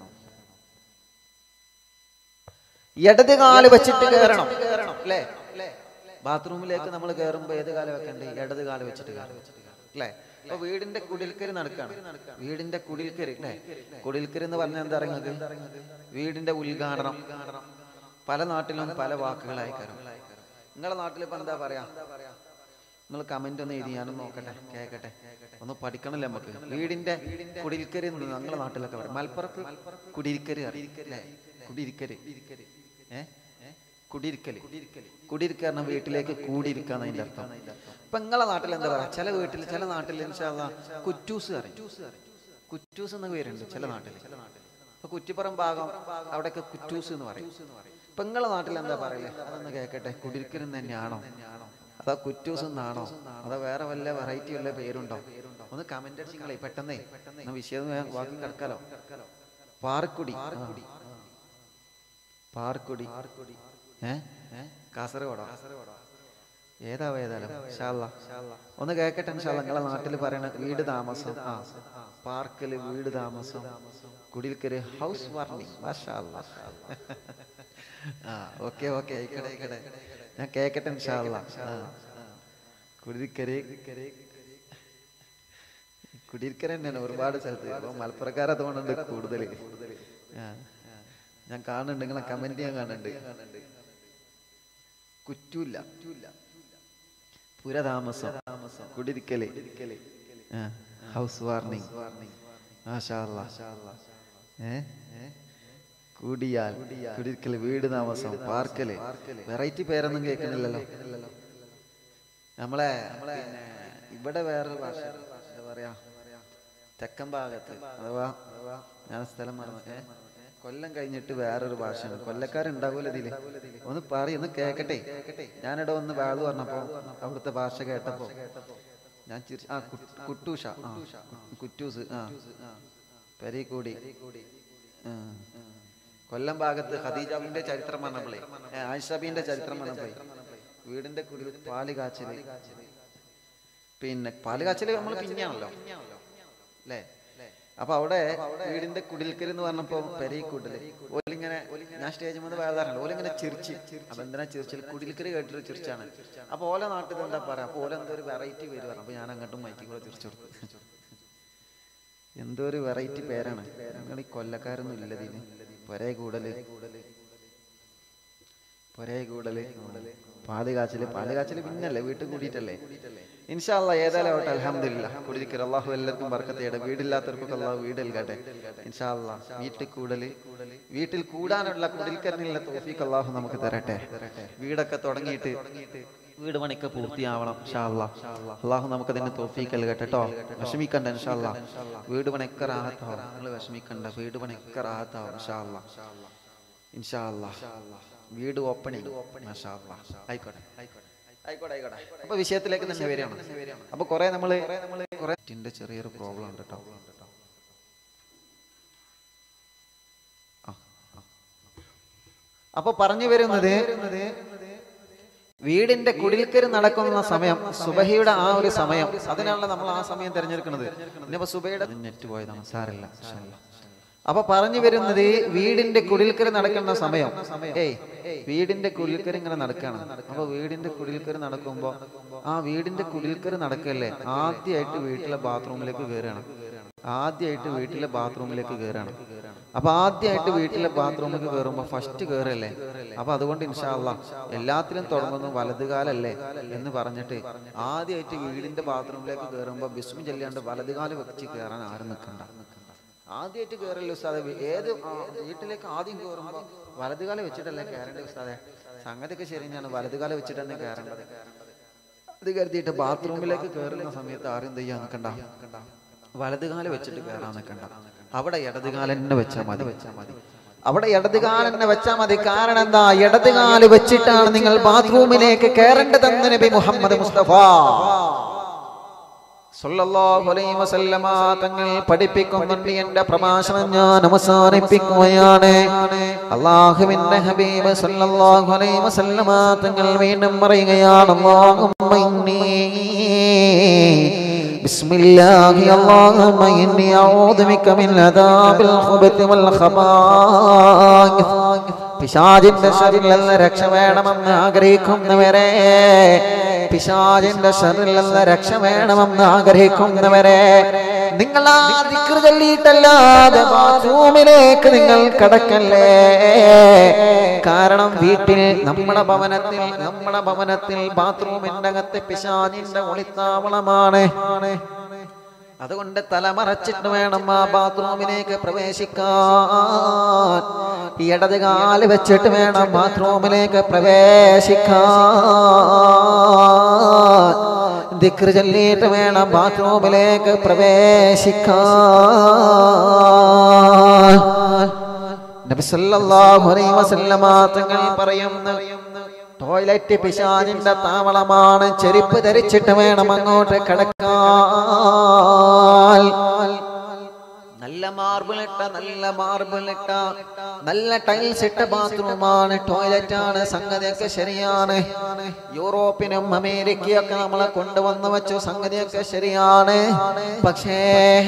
ഇടത് കാല് വെച്ചിട്ട് കയറണം അല്ലേ ബാത്റൂമിലേക്ക് നമ്മൾ കയറുമ്പോ ഏത് കാലം വെക്കണ്ടേ ഇടത് കാല് വെച്ചിട്ട് കയറണം അല്ലേ അപ്പൊ വീടിന്റെ കുടിൽക്കരി നടക്കാണ് വീടിന്റെ കുടിൽക്കരി അല്ലേ കുടിൽക്കരി എന്ന് പറഞ്ഞാൽ എന്താ പറയുന്നത് വീടിന്റെ ഉദ്ഘാടനം പല നാട്ടിലും പല വാക്കുകളായി കയറും നിങ്ങളെ നാട്ടിൽ ഇപ്പൊ എന്താ പറയാ നിങ്ങൾ കമന്റ് ഒന്ന് എഴുതി ഞാനും നോക്കട്ടെ കേക്കട്ടെ ഒന്ന് പഠിക്കണല്ലേ നമുക്ക് വീടിന്റെ കുടിൽക്കരി എന്ന് ഞങ്ങളുടെ നാട്ടിലൊക്കെ പറയും മലപ്പുറത്ത് കുടിരിക്കരി അറിയും അല്ലേ കുടിരിക്കരി ഏ കുടിരിക്കല് കുടിരിക്കുക പറഞ്ഞ വീട്ടിലേക്ക് കൂടിയിരിക്കാന്ന് അതിന്റെ അർത്ഥം ഇപ്പൊ നിങ്ങളെ നാട്ടിൽ എന്താ പറയാ ചില വീട്ടിൽ ചില നാട്ടിൽ ഇൻഷാല്ലാ കുറ്റൂസ് അറിയും കുറ്റൂസ് എന്ന പേരുണ്ട് ചില നാട്ടിൽ ഇപ്പൊ കുറ്റിപ്പുറം ഭാഗം അവിടെയൊക്കെ കുറ്റൂസ് എന്ന് പറയും ഇപ്പൊ നിങ്ങളെ നാട്ടിൽ എന്താ പറയലേ അതൊന്ന് കേക്കട്ടെ കുടിരിക്കലും തന്നെയാണോ അതാ കുറ്റൂസ് എന്നാണോ അതോ വേറെ വല്ല വെറൈറ്റി വല്ല പേരുണ്ടോ ഒന്ന് കമന്റ് അടിച്ചിങ്ങളെ പെട്ടെന്നേ എന്നാ വിഷയം വേഗം വാക്കി കിടക്കാലോ പാറക്കുടി ആ. പാർക്കുടി ഏ കാസർഗോഡോ ഏതാ ഏതായാലും ഇൻഷാല്ലാ. ഒന്ന് കേക്കട്ടെ ഇൻഷാല്ലാ. നിങ്ങളെ നാട്ടിൽ പറയണ വീട് താമസം ആ പാർക്കില് വീട് താമസം കുടിൽക്കര് ഹൗസ് വാർണിംഗ് ആ ഓക്കെ ഓക്കെ ആയിക്കട്ടെ ആയിക്കട്ടെ ഞാൻ കേക്കട്ടെ ഇൻഷാല്ലാ. ആ കുടിൽക്കര് കുടിയിരിക്കൽ തന്നെയാണ് ഒരുപാട് സ്ഥലത്ത് ഇപ്പൊ മലപ്പുറക്കാരെ തോന്നുന്നുണ്ട് കൂടുതൽ ഞാൻ കാണുന്നുണ്ട് നിങ്ങളെ കമന്റ് ഞാൻ കാണുന്നുണ്ട് കുറ്റൂല്ല പുരതാമസം കുടിരിക്കല് ഹൗസ് വാർണിംഗ് ഏ കൂടിയാൽ കുടിരിക്കല് വീട് താമസം പാർക്കല് വെറൈറ്റി പേരൊന്നും കേൾക്കുന്നില്ലല്ലോ നമ്മളെ പിന്നെ ഇവിടെ വേറൊരു ഭാഷ എന്താ പറയാ തെക്കൻ ഭാഗത്ത് അഥവാ ഞാൻ സ്ഥലം മറന്നു ഏ കൊല്ലം കഴിഞ്ഞിട്ട് വേറൊരു ഭാഷയാണ് കൊല്ലക്കാരുണ്ടാവൂല ഇതില് ഒന്ന് പറയും ഒന്ന് കേക്കട്ടെ ഞാനിവിടെ ഒന്ന് വേള് പറഞ്ഞപ്പോ അവിടുത്തെ ഭാഷ കേട്ടപ്പോ ഞാൻ ചിരിച്ച് ആ കു- കുട്ടൂഷ ആ കുറ്റൂസ് ആ പെരീക്കൂടി ആ. കൊല്ലം ഭാഗത്ത് ഖദീജാബിന്റെ ചരിത്രം പറഞ്ഞപ്പോഴേ ഏ, ആയിഷബീന്റെ ചരിത്രം പറഞ്ഞപ്പോഴേ വീടിന്റെ കുടി പാല് കാച്ചല് പിന്നെ പാല് കാച്ചല് നമ്മൾ പിന്നെയാണല്ലോ അല്ലേ അപ്പൊ അവിടെ വീടിന്റെ കുടിൽക്കൽ എന്ന് പറഞ്ഞപ്പോ പെരയി കൂട്ടല് ഓലിങ്ങനെ ഞാൻ സ്റ്റേജ് മുതൽ വേദാറുണ്ട് ഓലിങ്ങനെ ചിരിച്ച് അപ്പൊ എന്തിനാ ചിരിച്ചിൽ കുടിൽക്കൽ കേട്ടിട്ട് ചിരിച്ചാണ് അപ്പൊ ഓല നാട്ടിൽ എന്താ പറയാ അപ്പൊ ഓല എന്തോ ഒരു വെറൈറ്റി പേര് പറഞ്ഞു അപ്പൊ ഞാൻ അങ്ങോട്ടും മൈക്കി കൂടെ തിരിച്ചു കൊടുത്തു എന്തോ ഒരു വെറൈറ്റി പേരാണ് നിങ്ങൾ ഈ കൊല്ലക്കാരൊന്നും ഇല്ലതിന് പൊരേ കൂടല് പൊരേ കൂടല് പാല് കാച്ചല് പാല് കാച്ചല് പിന്നല്ലേ വീട്ടിൽ കൂടിയിട്ടല്ലേ ഇൻഷാല്ല ഏതായാലും ആവട്ടെ അലഹമില്ല കുടിയിരിക്കൽ അള്ളാഹു എല്ലാവർക്കും ബർക്കത്തയുടെ വീടില്ലാത്തവർക്കൊക്കെ അള്ളാഹു വീട് നൽകട്ടെ ഇൻഷാല്ല വീട്ടിൽ കൂടല് വീട്ടിൽ കൂടാനുള്ള കുടിൽക്കരനുള്ള തോഫീക്ക് അള്ളാഹു നമുക്ക് തരട്ടെ വീടൊക്കെ തുടങ്ങിയിട്ട് വീട് പണിക്ക് പൂർത്തിയാവണം ഇൻഷാ അല്ലാ അള്ളാഹു നമുക്ക് അതിന് തോഫീക്കൽ കേട്ടോ വിഷമിക്കണ്ട ഇൻഷാ അല്ലാ വീട് പണിക്ക് റാഹത്താവും നിങ്ങൾ വിഷമിക്കണ്ട വീട് പണിക്ക് റാഹത്താവും ഇൻഷാ അല്ലാ ഇൻഷാ അല്ലാ വീട് ഓപ്പണിംഗ് മാഷാ അല്ലാ ആയിക്കോട്ടെ ആയിക്കോട്ടെ ആയിക്കോട്ടെ അപ്പൊ വിഷയത്തിലേക്ക് തന്നെ വരികയാണ് അപ്പൊ കുറെ നമ്മള് കുറെ ടിന്റെ ചെറിയൊരു പ്രോബ്ലം ഉണ്ട് കേട്ടോ ആ, ആ. അപ്പൊ പറഞ്ഞു വരുന്നത് വീടിന്റെ കുടിൽക്കര് നടക്കുന്ന സമയം സുബഹിയുടെ ആ ഒരു സമയം അതിനാണല്ലോ നമ്മൾ ആ സമയം തിരഞ്ഞെടുക്കുന്നത് ഇനിയിപ്പോ സുബയുടെ നെറ്റ് പോയതാണ് സാരല്ല ഇൻഷാ അല്ലാ. അപ്പൊ പറഞ്ഞു വരുന്നത് വീടിന്റെ കുടിൽക്കര് നടക്കുന്ന സമയം ഏയ് വീടിന്റെ കുടിൽക്കര് ഇങ്ങനെ നടക്കുകയാണ് അപ്പൊ വീടിന്റെ കുടിൽക്കര് നടക്കുമ്പോ ആ വീടിന്റെ കുടിൽക്കര് നടക്കല്ലേ ആദ്യമായിട്ട് വീട്ടിലെ ബാത്റൂമിലേക്ക് കയറുകയാണ് ആദ്യമായിട്ട് വീട്ടിലെ ബാത്റൂമിലേക്ക് കയറുകയാണ് അപ്പൊ ആദ്യമായിട്ട് വീട്ടിലെ ബാത്റൂമിലേക്ക് കയറുമ്പോ ഫസ്റ്റ് കയറല്ലേ അപ്പൊ അതുകൊണ്ട് ഇൻഷാല്ല എല്ലാത്തിലും തുടങ്ങുന്നു വലതുകാലല്ലേ എന്ന് പറഞ്ഞിട്ട് ആദ്യമായിട്ട് വീടിന്റെ ബാത്റൂമിലേക്ക് കയറുമ്പോ ബിസ്മി ചെല്ലാണ്ട് വലതുകാല് വെച്ച് കയറാൻ ആരും നിൽക്കണ്ട ആദ്യമായിട്ട് കയറല്ലോ ഉസ്താദെ വി- ഏത് ആ, വീട്ടിലേക്ക് ആദ്യം കയറുമ്പോ വലതുകാലം വെച്ചിട്ടല്ലേ കയറേണ്ടത് ഉസ്താദെ സംഗതിയൊക്കെ ശരി ഞാൻ വലതുകാലം വെച്ചിട്ട് തന്നെ കയറേണ്ടത് അത് കരുതിയിട്ട് ബാത്റൂമിലേക്ക് കയറുന്ന സമയത്ത് ആരും എന്ത് ചെയ്യാൻ നിൽക്കണ്ട വലതുകാലം വെച്ചിട്ട് കയറാൻ നിൽക്കണ്ട അവിടെ ഇടതുകാലം തന്നെ വെച്ചാൽ മതി വെച്ചാൽ മതി അവിടെ ഇടതുകാലം തന്നെ വെച്ചാൽ മതി കാരണം എന്താ ഇടതുകാല് വെച്ചിട്ടാണ് നിങ്ങൾ ബാത്റൂമിലേക്ക് കയറേണ്ടതെന്ന് നബി മുഹമ്മദ് മുസ്തഫ സല്ലല്ലാഹു അലൈഹി വസല്ലമ തങ്ങൾ പഠിപ്പിക്കുന്നുണ്ട് എന്റെ പ്രഭാഷണം ഞാൻ അവസാനിപ്പിക്കുകയാണ് അള്ളാഹുവിന്റെ ഹബീബ് സല്ലല്ലാഹു അലൈഹി വസല്ലമ തങ്ങൾ വീണ്ടും പറയുകയാണ് അല്ലാഹുമ്മ ഇന്നി بسم الله اللهم إني أعوذ بك من عذاب الخبث والخبائث പിശാചിന്റെ ഷറിൽ നിന്ന് രക്ഷ വേണമെന്ന് ആഗ്രഹിക്കുന്നവരെ പിശാചിന്റെ ഷറിൽ നിന്ന് രക്ഷ വേണമെന്ന് ആഗ്രഹിക്കുന്നവരെ നിങ്ങൾ ആ ദിക്ർ ചൊല്ലിയിട്ടല്ലാതെ ബാത്റൂമിലേക്ക് നിങ്ങൾ കടക്കല്ലേ കാരണം വീട്ടിൽ നമ്മുടെ ഭവനത്തിൽ നമ്മുടെ ഭവനത്തിൽ ബാത്റൂമിന്റെ അകത്ത് പിശാചിന്റെ ഒളിത്താവളമാണ് അതുകൊണ്ട് തലമറച്ചിട്ട് വേണം ആ ബാത്റൂമിലേക്ക് പ്രവേശിക്കാൻ ഇടത് കാല് വെച്ചിട്ട് വേണം ബാത്റൂമിലേക്ക് പ്രവേശിക്കാൻ ദിക്ർ ചൊല്ലിയിട്ട് വേണം ബാത്റൂമിലേക്ക് പ്രവേശിക്കാൻ നബി സല്ലല്ലാഹു അലൈഹി വസല്ലമ തങ്ങൾ പറയുന്നു ടോയ്ലറ്റ് പിശാചിന്റെ താവളമാണ് ചെരുപ്പ് ധരിച്ചിട്ട് വേണം അങ്ങോട്ട് കിടക്കാൻ നല്ല മാർബിൾ ഇട്ട നല്ല മാർബിൾ ഇട്ട നല്ല ടൈൽസ് ഇട്ട ബാത്റൂമാണ് ടോയ്ലറ്റ് ആണ് സംഗതിയൊക്കെ ശരിയാണ് യൂറോപ്പിനും അമേരിക്കയൊക്കെ നമ്മളെ കൊണ്ടുവന്നു വെച്ചു സംഗതിയൊക്കെ ശരിയാണ് പക്ഷേ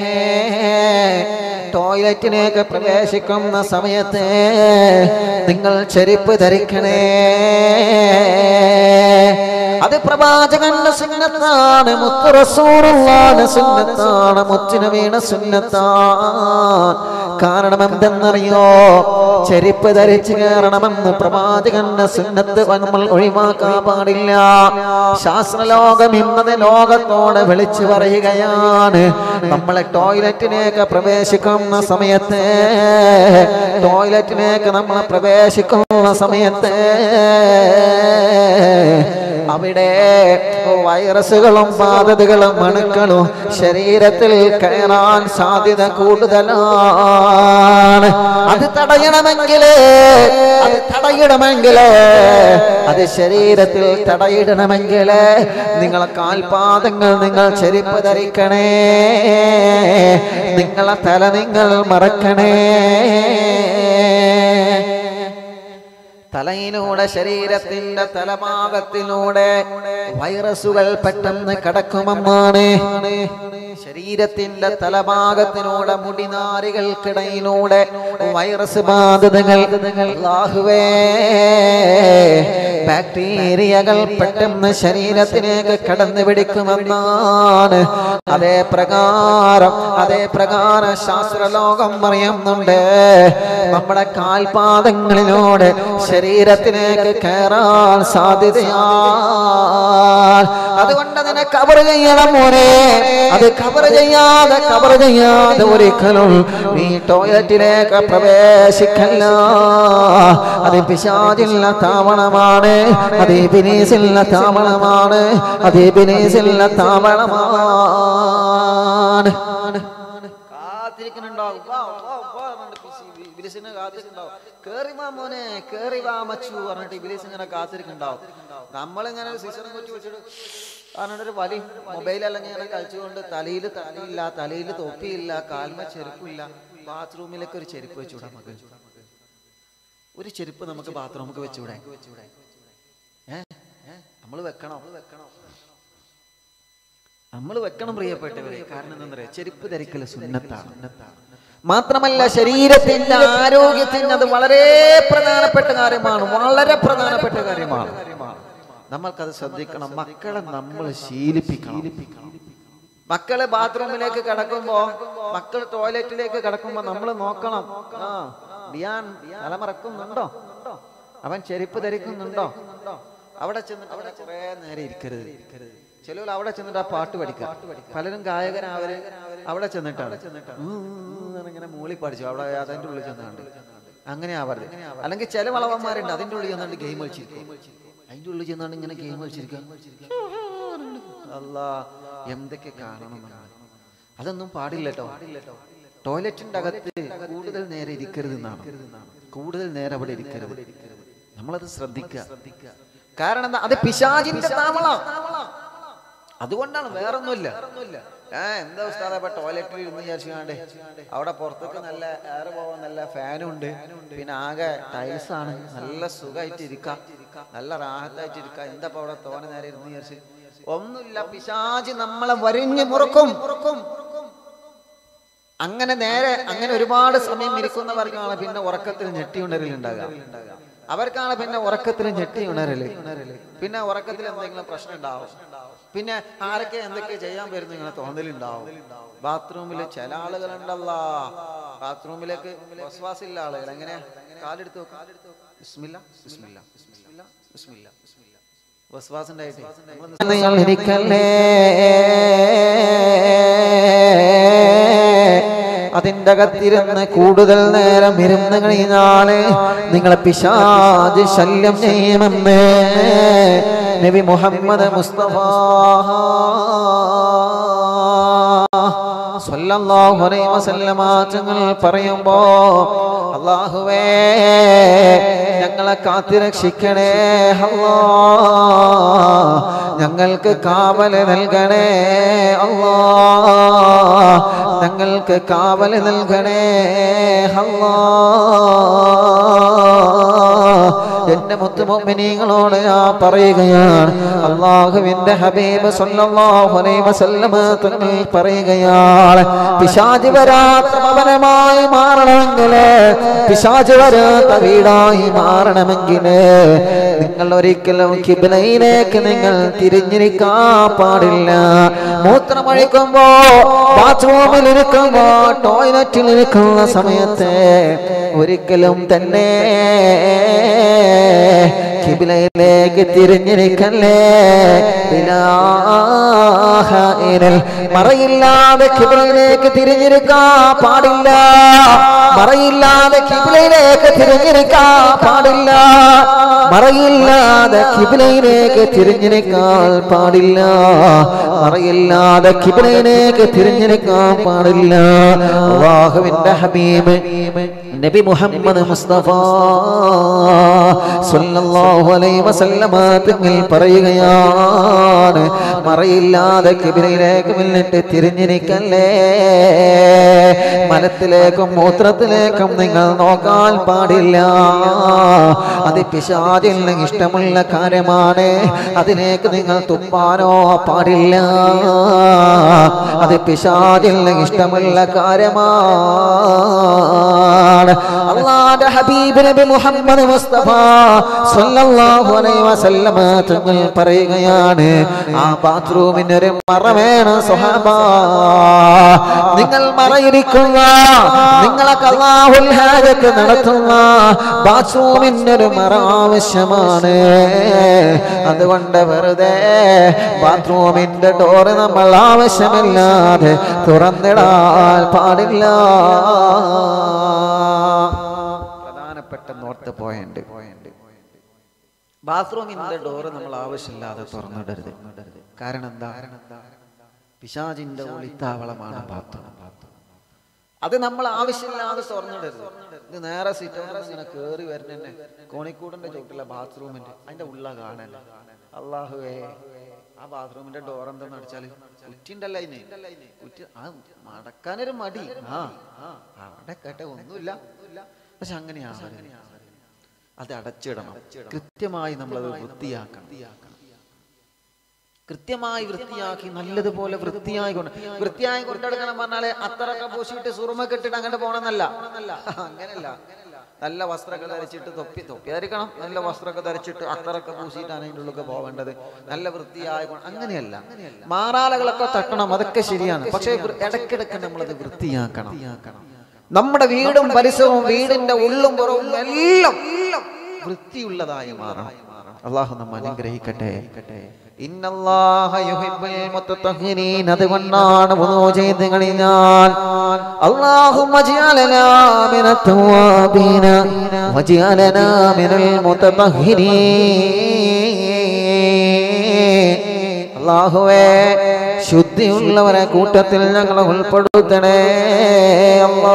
ടോയ്ലറ്റിലേക്ക് പ്രവേശിക്കുന്ന സമയത്ത് നിങ്ങൾ ചെരുപ്പ് ധരിക്കണേ അത് പ്രവാചകന്റെ സുന്നത്താണ് മുത്ത് റസൂറുള്ളാന്റെ സുന്നത്താണ് മുത്തിന് വീണ സുന്നത്താണ് കാരണം എന്തെന്നറിയോ ചെരുപ്പ് ധരിച്ചു കയറണമെന്ന് പ്രവാചകന്റെ സുന്നത്ത് നമ്മൾ ഒഴിവാക്കാൻ പാടില്ല ശാസ്ത്രലോകം ഇന്നത് ലോകത്തോട് വിളിച്ചു പറയുകയാണ് നമ്മളെ ടോയ്ലറ്റിലേക്ക് പ്രവേശിക്കുന്ന സമയത്ത് ടോയ്ലറ്റിലേക്ക് നമ്മൾ പ്രവേശിക്കുന്ന സമയത്ത് അവിടെ വൈറസുകളും ബാധതകളും അണുക്കളും ശരീരത്തിൽ കയറാൻ സാധ്യത കൂടുതലാണ് അത് തടയണമെങ്കിൽ അത് തടയണമെങ്കിൽ അത് ശരീരത്തിൽ തടയിടണമെങ്കിൽ നിങ്ങളെ കാൽപാദങ്ങൾ നിങ്ങൾ ചെരുപ്പ് ധരിക്കണേ നിങ്ങളെ തല നിങ്ങൾ മറക്കണേ തലയിലൂടെ ശരീരത്തിന്റെ തലഭാഗത്തിലൂടെ വൈറസുകൾ പെട്ടെന്ന് കടക്കുമെന്നാണ് ശരീരത്തിന്റെ തലഭാഗത്തിലൂടെ മുടിനാരികൾക്കിടയിലൂടെ വൈറസ് ബാധിതകൾ അല്ലാഹുവേ ബാക്ടീരിയകൾ പെട്ടെന്ന് ശരീരത്തിലേക്ക് കടന്നു പിടിക്കുമെന്നാണ് അതേ പ്രകാരം അതേ പ്രകാരം ശാസ്ത്രലോകം പറയുന്നുണ്ട് നമ്മുടെ കാൽപാദങ്ങളിലൂടെ ശരീരത്തിലേക്ക് കയറാൻ സാധ്യതയാൽ അതുകൊണ്ട് അതിനെ കവർ ചെയ്യണം മോനെ അത് കവർ ചെയ്യാതെ കവർ ചെയ്യാതെ ഒരിക്കലും നീ ടോയ്ലറ്റിലേക്ക് പ്രവേശിക്കല്ല അത് പിശാചില്ല താവളമാണ് അത് ബിനീസില്ല താവളമാണ് അത് ബിനീസില്ല താവളമാണ് കാത്തിരിക്കുന്നുണ്ടാവും വാ, വാ, വാ പറഞ്ഞിട്ട് പിശി- ബി- ബിലിസിനെ കാത്തിരിക്കുന്നുണ്ടാവും കേറി വാ മോനെ കേറി വാ മച്ചു പറഞ്ഞിട്ട് ബിലിസ് ഇങ്ങനെ കാത്തിരിക്കുന്നുണ്ടാവും നമ്മളിങ്ങനെ ഒരു സീസണും കുറ്റി വെച്ചിട്ട് പറഞ്ഞിട്ട് ഒരു വലി മൊബൈലെല്ലാം ഇങ്ങനെ കളിച്ചുകൊണ്ട് തലയിൽ തലയില്ല തലയിൽ തൊപ്പിയില്ല കാൽമ ചെരുപ്പില്ല ബാത്റൂമിലേക്ക് ഒരു ചെരുപ്പ് വെച്ചുകൂടാ നമുക്ക് ഒരു ചെരുപ്പ് നമുക്ക് ബാത്റൂമിലേക്ക് വെച്ചുകൂടെ ഏ നമ്മൾ വെക്കണം വെക്കണം നമ്മൾ വെക്കണം പ്രിയപ്പെട്ടവരെ കാരണം എന്താ പറയാ ചെരുപ്പ് ധരിക്കൽ സുന്നത്താണ് മാത്രമല്ല ശരീരത്തിന്റെ ആരോഗ്യത്തിന് അത് വളരെ പ്രധാനപ്പെട്ട കാര്യമാണ് വളരെ പ്രധാനപ്പെട്ട കാര്യമാണ് നമ്മൾക്കത് ശ്രദ്ധിക്കണം മക്കളെ നമ്മൾ ശീലിപ്പിക്കണം മക്കള് ബാത്റൂമിലേക്ക് കിടക്കുമ്പോ മക്കൾ ടോയ്ലറ്റിലേക്ക് കിടക്കുമ്പോ നമ്മൾ നോക്കണം ആ ഡിയാൻ തലമറക്കുന്നുണ്ടോ അവൻ ചെരുപ്പ് ധരിക്കുന്നുണ്ടോ അവിടെ ചെന്നിട്ട് അവിടെ കുറെ നേരം ഇരിക്കരുത് ചിലവർ അവിടെ ചെന്നിട്ട് ആ പാട്ട് പഠിക്കാം പലരും ഗായകനാവര് അവിടെ ചെന്നിട്ടാണ് ഉം എന്ന് ഇങ്ങനെ മൂളി പഠിച്ചു അവിടെ അതിന്റെ ഉള്ളിൽ ചെന്നാണ്ട് അങ്ങനെ ആവരുത് അല്ലെങ്കിൽ ചില വളവന്മാരുണ്ട് അതിന്റെ ഉള്ളിൽ ചെന്നാണ്ട് ഗെയിം കളിച്ചിരിക്കും അതിന്റെ ഉള്ളിൽ ചെന്നാണ്ട് ഇങ്ങനെ ഗെയിം കളിച്ചിരിക്കാം അല്ല എന്തൊക്കെ കാണണം നമ്മൾ അതൊന്നും പാടില്ല കേട്ടോ ടോയ്ലറ്റിന്റെ അകത്ത് കൂടുതൽ നേരെ ഇരിക്കരുത് എന്നാണ് കൂടുതൽ നേരം അവിടെ ഇരിക്കരുത് നമ്മളത് ശ്രദ്ധിക്കുക കാരണം എന്താ അത് പിശാചിന്റെ താവള അതുകൊണ്ടാണ് വേറൊന്നുമില്ല ഏ എന്താ ഉസ്താദ ഇപ്പൊ ടോയ്ലറ്റിൽ ഇരുന്ന് വിചാരിച്ചാണ്ട് അവിടെ പുറത്തേക്ക് നല്ല എയർ പോവാൻ നല്ല ഫാനും ഉണ്ട് പിന്നെ ആകെ ടൈൽസ് ആണ് നല്ല സുഖമായിട്ട് ഇരിക്കാം നല്ല റാഹത്തായിട്ട് ഇരിക്കാം എന്താ ഇപ്പൊ അവിടെ തോനെ നേരം ഇരുന്ന് വിചാരിച്ച് ഒന്നുമില്ല പിശാചി നമ്മളെ വരിഞ്ഞു മുറുക്കും അങ്ങനെ നേരെ അങ്ങനെ ഒരുപാട് സമയം ഇരിക്കുന്നവർക്കാണ് പിന്നെ ഉറക്കത്തിൽ ഞെട്ടി ഉണരലുണ്ടാകുക അവർക്കാണ് പിന്നെ ഉറക്കത്തിൽ ഞെട്ടി ഉണരല് പിന്നെ ഉറക്കത്തിൽ എന്തെങ്കിലും പ്രശ്നം ഉണ്ടാവും പിന്നെ ആരൊക്കെ എന്തൊക്കെ ചെയ്യാൻ വരുന്നു ഇങ്ങനെ തോന്നലുണ്ടാവും ബാത്റൂമിൽ ചില ആളുകളുണ്ടല്ല ബാത്റൂമിലേക്ക് വസ്വാസില്ല ആളുകൾ എങ്ങനെ കാലെടുത്ത് നോക്കാം ബിസ്മില്ല ബിസ്മില്ല ബിസ്മില്ല ബിസ്മില്ല വസ്വാസുണ്ടായിട്ട് നിങ്ങൾ ഇരിക്കല്ലേ അതിന്റെ അകത്തിരുന്ന് കൂടുതൽ നേരം ഇരുന്ന് കഴിഞ്ഞാല് നിങ്ങളെ പിശാജ് ശല്യം ചെയ്യുമെന്ന് നബി മുഹമ്മദ് മുസ്തഫ സല്ലല്ലാഹു അലൈഹി വസല്ലമ തങ്ങൾ പറയുമ്പോ അല്ലാഹുവേ ഞങ്ങളെ കാത്തിരക്ഷിക്കണേ അല്ലാ ഞങ്ങൾക്ക് കാവല് നൽകണേ അല്ലാ ഞങ്ങൾക്ക് കാവല് നൽകണേ അല്ലാ എന്റെ മുത്തുമൊമിനികളോട് ഞാൻ പറയുകയാണ് അള്ളാഹുവിന്റെ ഹബീബ് സല്ലല്ലാഹു അലൈഹി വസല്ലമ തങ്ങൾ പറയുകയാണ് പിശാച് വരാത്ത ഭവനമായി മാറണമെങ്കിൽ പിശാച് വരാത്ത വീടായി മാറണമെങ്കിൽ നിങ്ങൾ ഒരിക്കലും കിബിലയിലേക്ക് നിങ്ങൾ തിരിഞ്ഞിരിക്കാൻ പാടില്ല മൂത്രമൊഴിക്കുമ്പോ ബാത്റൂമിൽ ഇരിക്കുമ്പോ ടോയ്ലറ്റിൽ ഇരിക്കുന്ന സമയത്ത് ഒരിക്കലും തന്നെ കിബിലയിലേക്ക് തിരിഞ്ഞിരിക്കല്ലേ ഇലാഹ ഇനൽ മറയില്ലാതെ കിബിലയിലേക്ക് തിരിഞ്ഞിരിക്കാൻ പാടില്ല മറയില്ലാതെ കിബിലയിലേക്ക് തിരിഞ്ഞിരിക്കാൻ പാടില്ല മറയില്ലാതെ കിബിലയിലേക്ക് തിരിഞ്ഞിരിക്കാൻ പാടില്ല മറയില്ലാതെ കിബിലയിലേക്ക് തിരിഞ്ഞിരിക്കാൻ പാടില്ല അള്ളാഹുവിന്റെ ഹബീബ് നബി മുഹമ്മദ് മുസ്തഫ സല്ലല്ലാഹു അലൈഹി വസല്ലമ തങ്ങൾ പറയുകയാണ് മറയില്ലാതെ കിബിലയിലേക്ക് മുന്നിട്ട് തിരിഞ്ഞിരിക്കല്ലേ മലത്തിലേക്കും മൂത്രത്തിലേക്കും നിങ്ങൾ നോക്കാൻ പാടില്ല അത് പിശാചിന് ഇഷ്ടമുള്ള കാര്യമാണ് അതിലേക്ക് നിങ്ങൾ തുപ്പാനോ പാടില്ല അത് പിശാചിന് ഇഷ്ടമുള്ള കാര്യമാണ് പറയുകയാണ് അള്ളാന്റെ ഹബീബ് നബി മുഹമ്മദ് മുസ്തഫ സല്ലല്ലാഹു അലൈഹി വസല്ലമ തങ്ങൾ പറയുകയാണ് ആ ബാത്റൂമിന് ഒരു മറ വേണം സ്വഹാബ നിങ്ങൾ മറയിരിക്കുക നിങ്ങളെ അല്ലാഹുൽ ഹാജത്ത് നടത്തുന്ന ബാത്റൂമിന് ഒരു മറ ആവശ്യമാണ് അതുകൊണ്ട് വെറുതെ ബാത്റൂമിന്റെ ഡോറ് നമ്മൾ ആവശ്യമില്ലാതെ തുറന്നിടാൻ പാടില്ല പ്രധാനപ്പെട്ട നോർത്ത് പോയിന്റ് ബാത്റൂമിന്റെ ഡോറ് നമ്മൾ ആവശ്യമില്ലാതെ തുറന്നിടരുത് കാരണം എന്താ പിശാചിന്റെ ഒളിത്താവളമാണ് ബാത്റൂം അത് നമ്മൾ ആവശ്യമില്ലാതെ തുറന്നിടരുത് ഇത് നേരെ സിറ്റ് ഇങ്ങനെ കേറി വരുന്നെ കോണിക്കൂടിന്റെ ചോട്ടിലെ ബാത്റൂമിന്റെ അതിന്റെ ഉള്ള കാണാൻ അള്ളാഹുവേ ആ ബാത്റൂമിന്റെ ഡോർ എന്തെന്ന് അടിച്ചാല് കുറ്റിണ്ടല്ല അതിന് കുറ്റി ആ മടക്കാനൊരു മടി ആ ആ അവിടെ കേട്ടെ ഒന്നുമില്ല പക്ഷെ അങ്ങനെയാണ് അത് അടച്ചിടണം കൃത്യമായി നമ്മളത് വൃത്തിയാക്കണം കൃത്യമായി വൃത്തിയാക്കി നല്ലതുപോലെ വൃത്തിയായി കൊണ്ട് വൃത്തിയായി കൊണ്ടെടുക്കണം പറഞ്ഞാല് അത്രയൊക്കെ പൂശിയിട്ട് സുറുമ കെട്ടിട്ട് അങ്ങോട്ട് പോകണമെന്നല്ല അങ്ങനെയല്ല നല്ല വസ്ത്രമൊക്കെ ധരിച്ചിട്ട് തൊപ്പി തൊപ്പി ധരിക്കണം നല്ല വസ്ത്രമൊക്കെ ധരിച്ചിട്ട് അത്രയൊക്കെ പൂശിയിട്ടാണ് അതിൻ്റെ ഉള്ളിലൊക്കെ പോവേണ്ടത് നല്ല വൃത്തിയായ കൊണ്ട് അങ്ങനെയല്ല മാറാലകളൊക്കെ തട്ടണം അതൊക്കെ ശരിയാണ് പക്ഷേ വൃ- ഇടയ്ക്കിടയ്ക്ക് നമ്മളത് വൃത്തിയാക്കണം നമ്മുടെ വീടും പരിസരവും വീടിന്റെ ഉള്ളും പുറവും എല്ലാം വൃത്തിയുള്ളതായി മാറണം അള്ളാഹു നമ്മ അനുഗ്രഹിക്കട്ടെ ഇന്നല്ലാഹ യുഹിബ്ബുൽ മുത്തത്തഹിരീൻ അതുകൊണ്ടാണ് വുളൂ ചെയ്ത് കഴിഞ്ഞാൽ അല്ലാഹുമ്മ ജഅലനാ മിനത് തവാബീന വജഅലനാ മിനൽ മുത്തത്തഹിരീൻ അല്ലാഹുവേ ശുദ്ധിയുള്ളവരെ കൂട്ടത്തിൽ ഞങ്ങളെ ഉൾപ്പെടുത്തണേ അല്ലാ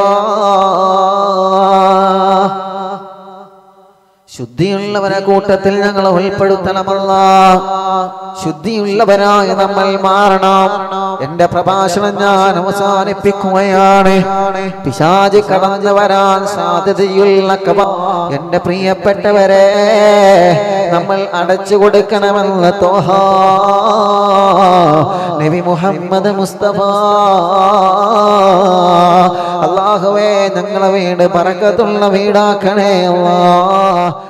ശുദ്ധിയുള്ളവരെ കൂട്ടത്തിൽ ഞങ്ങൾ ഉൾപ്പെടുത്തണമല്ല ശുദ്ധിയുള്ളവരായി നമ്മൾ മാറണം എന്റെ പ്രഭാഷണം ഞാൻ അവസാനിപ്പിക്കുകയാണ് പിശാചി കടന്നു വരാൻ സാധ്യതയുള്ള കവ എന്റെ പ്രിയപ്പെട്ടവരെ നമ്മൾ അടച്ചു കൊടുക്കണമെന്ന് തോഹ നബി മുഹമ്മദ് മുസ്തഫ അള്ളാഹുവേ ഞങ്ങളെ വീട് പറക്കത്തുള്ള വീടാക്കണേ അല്ലാ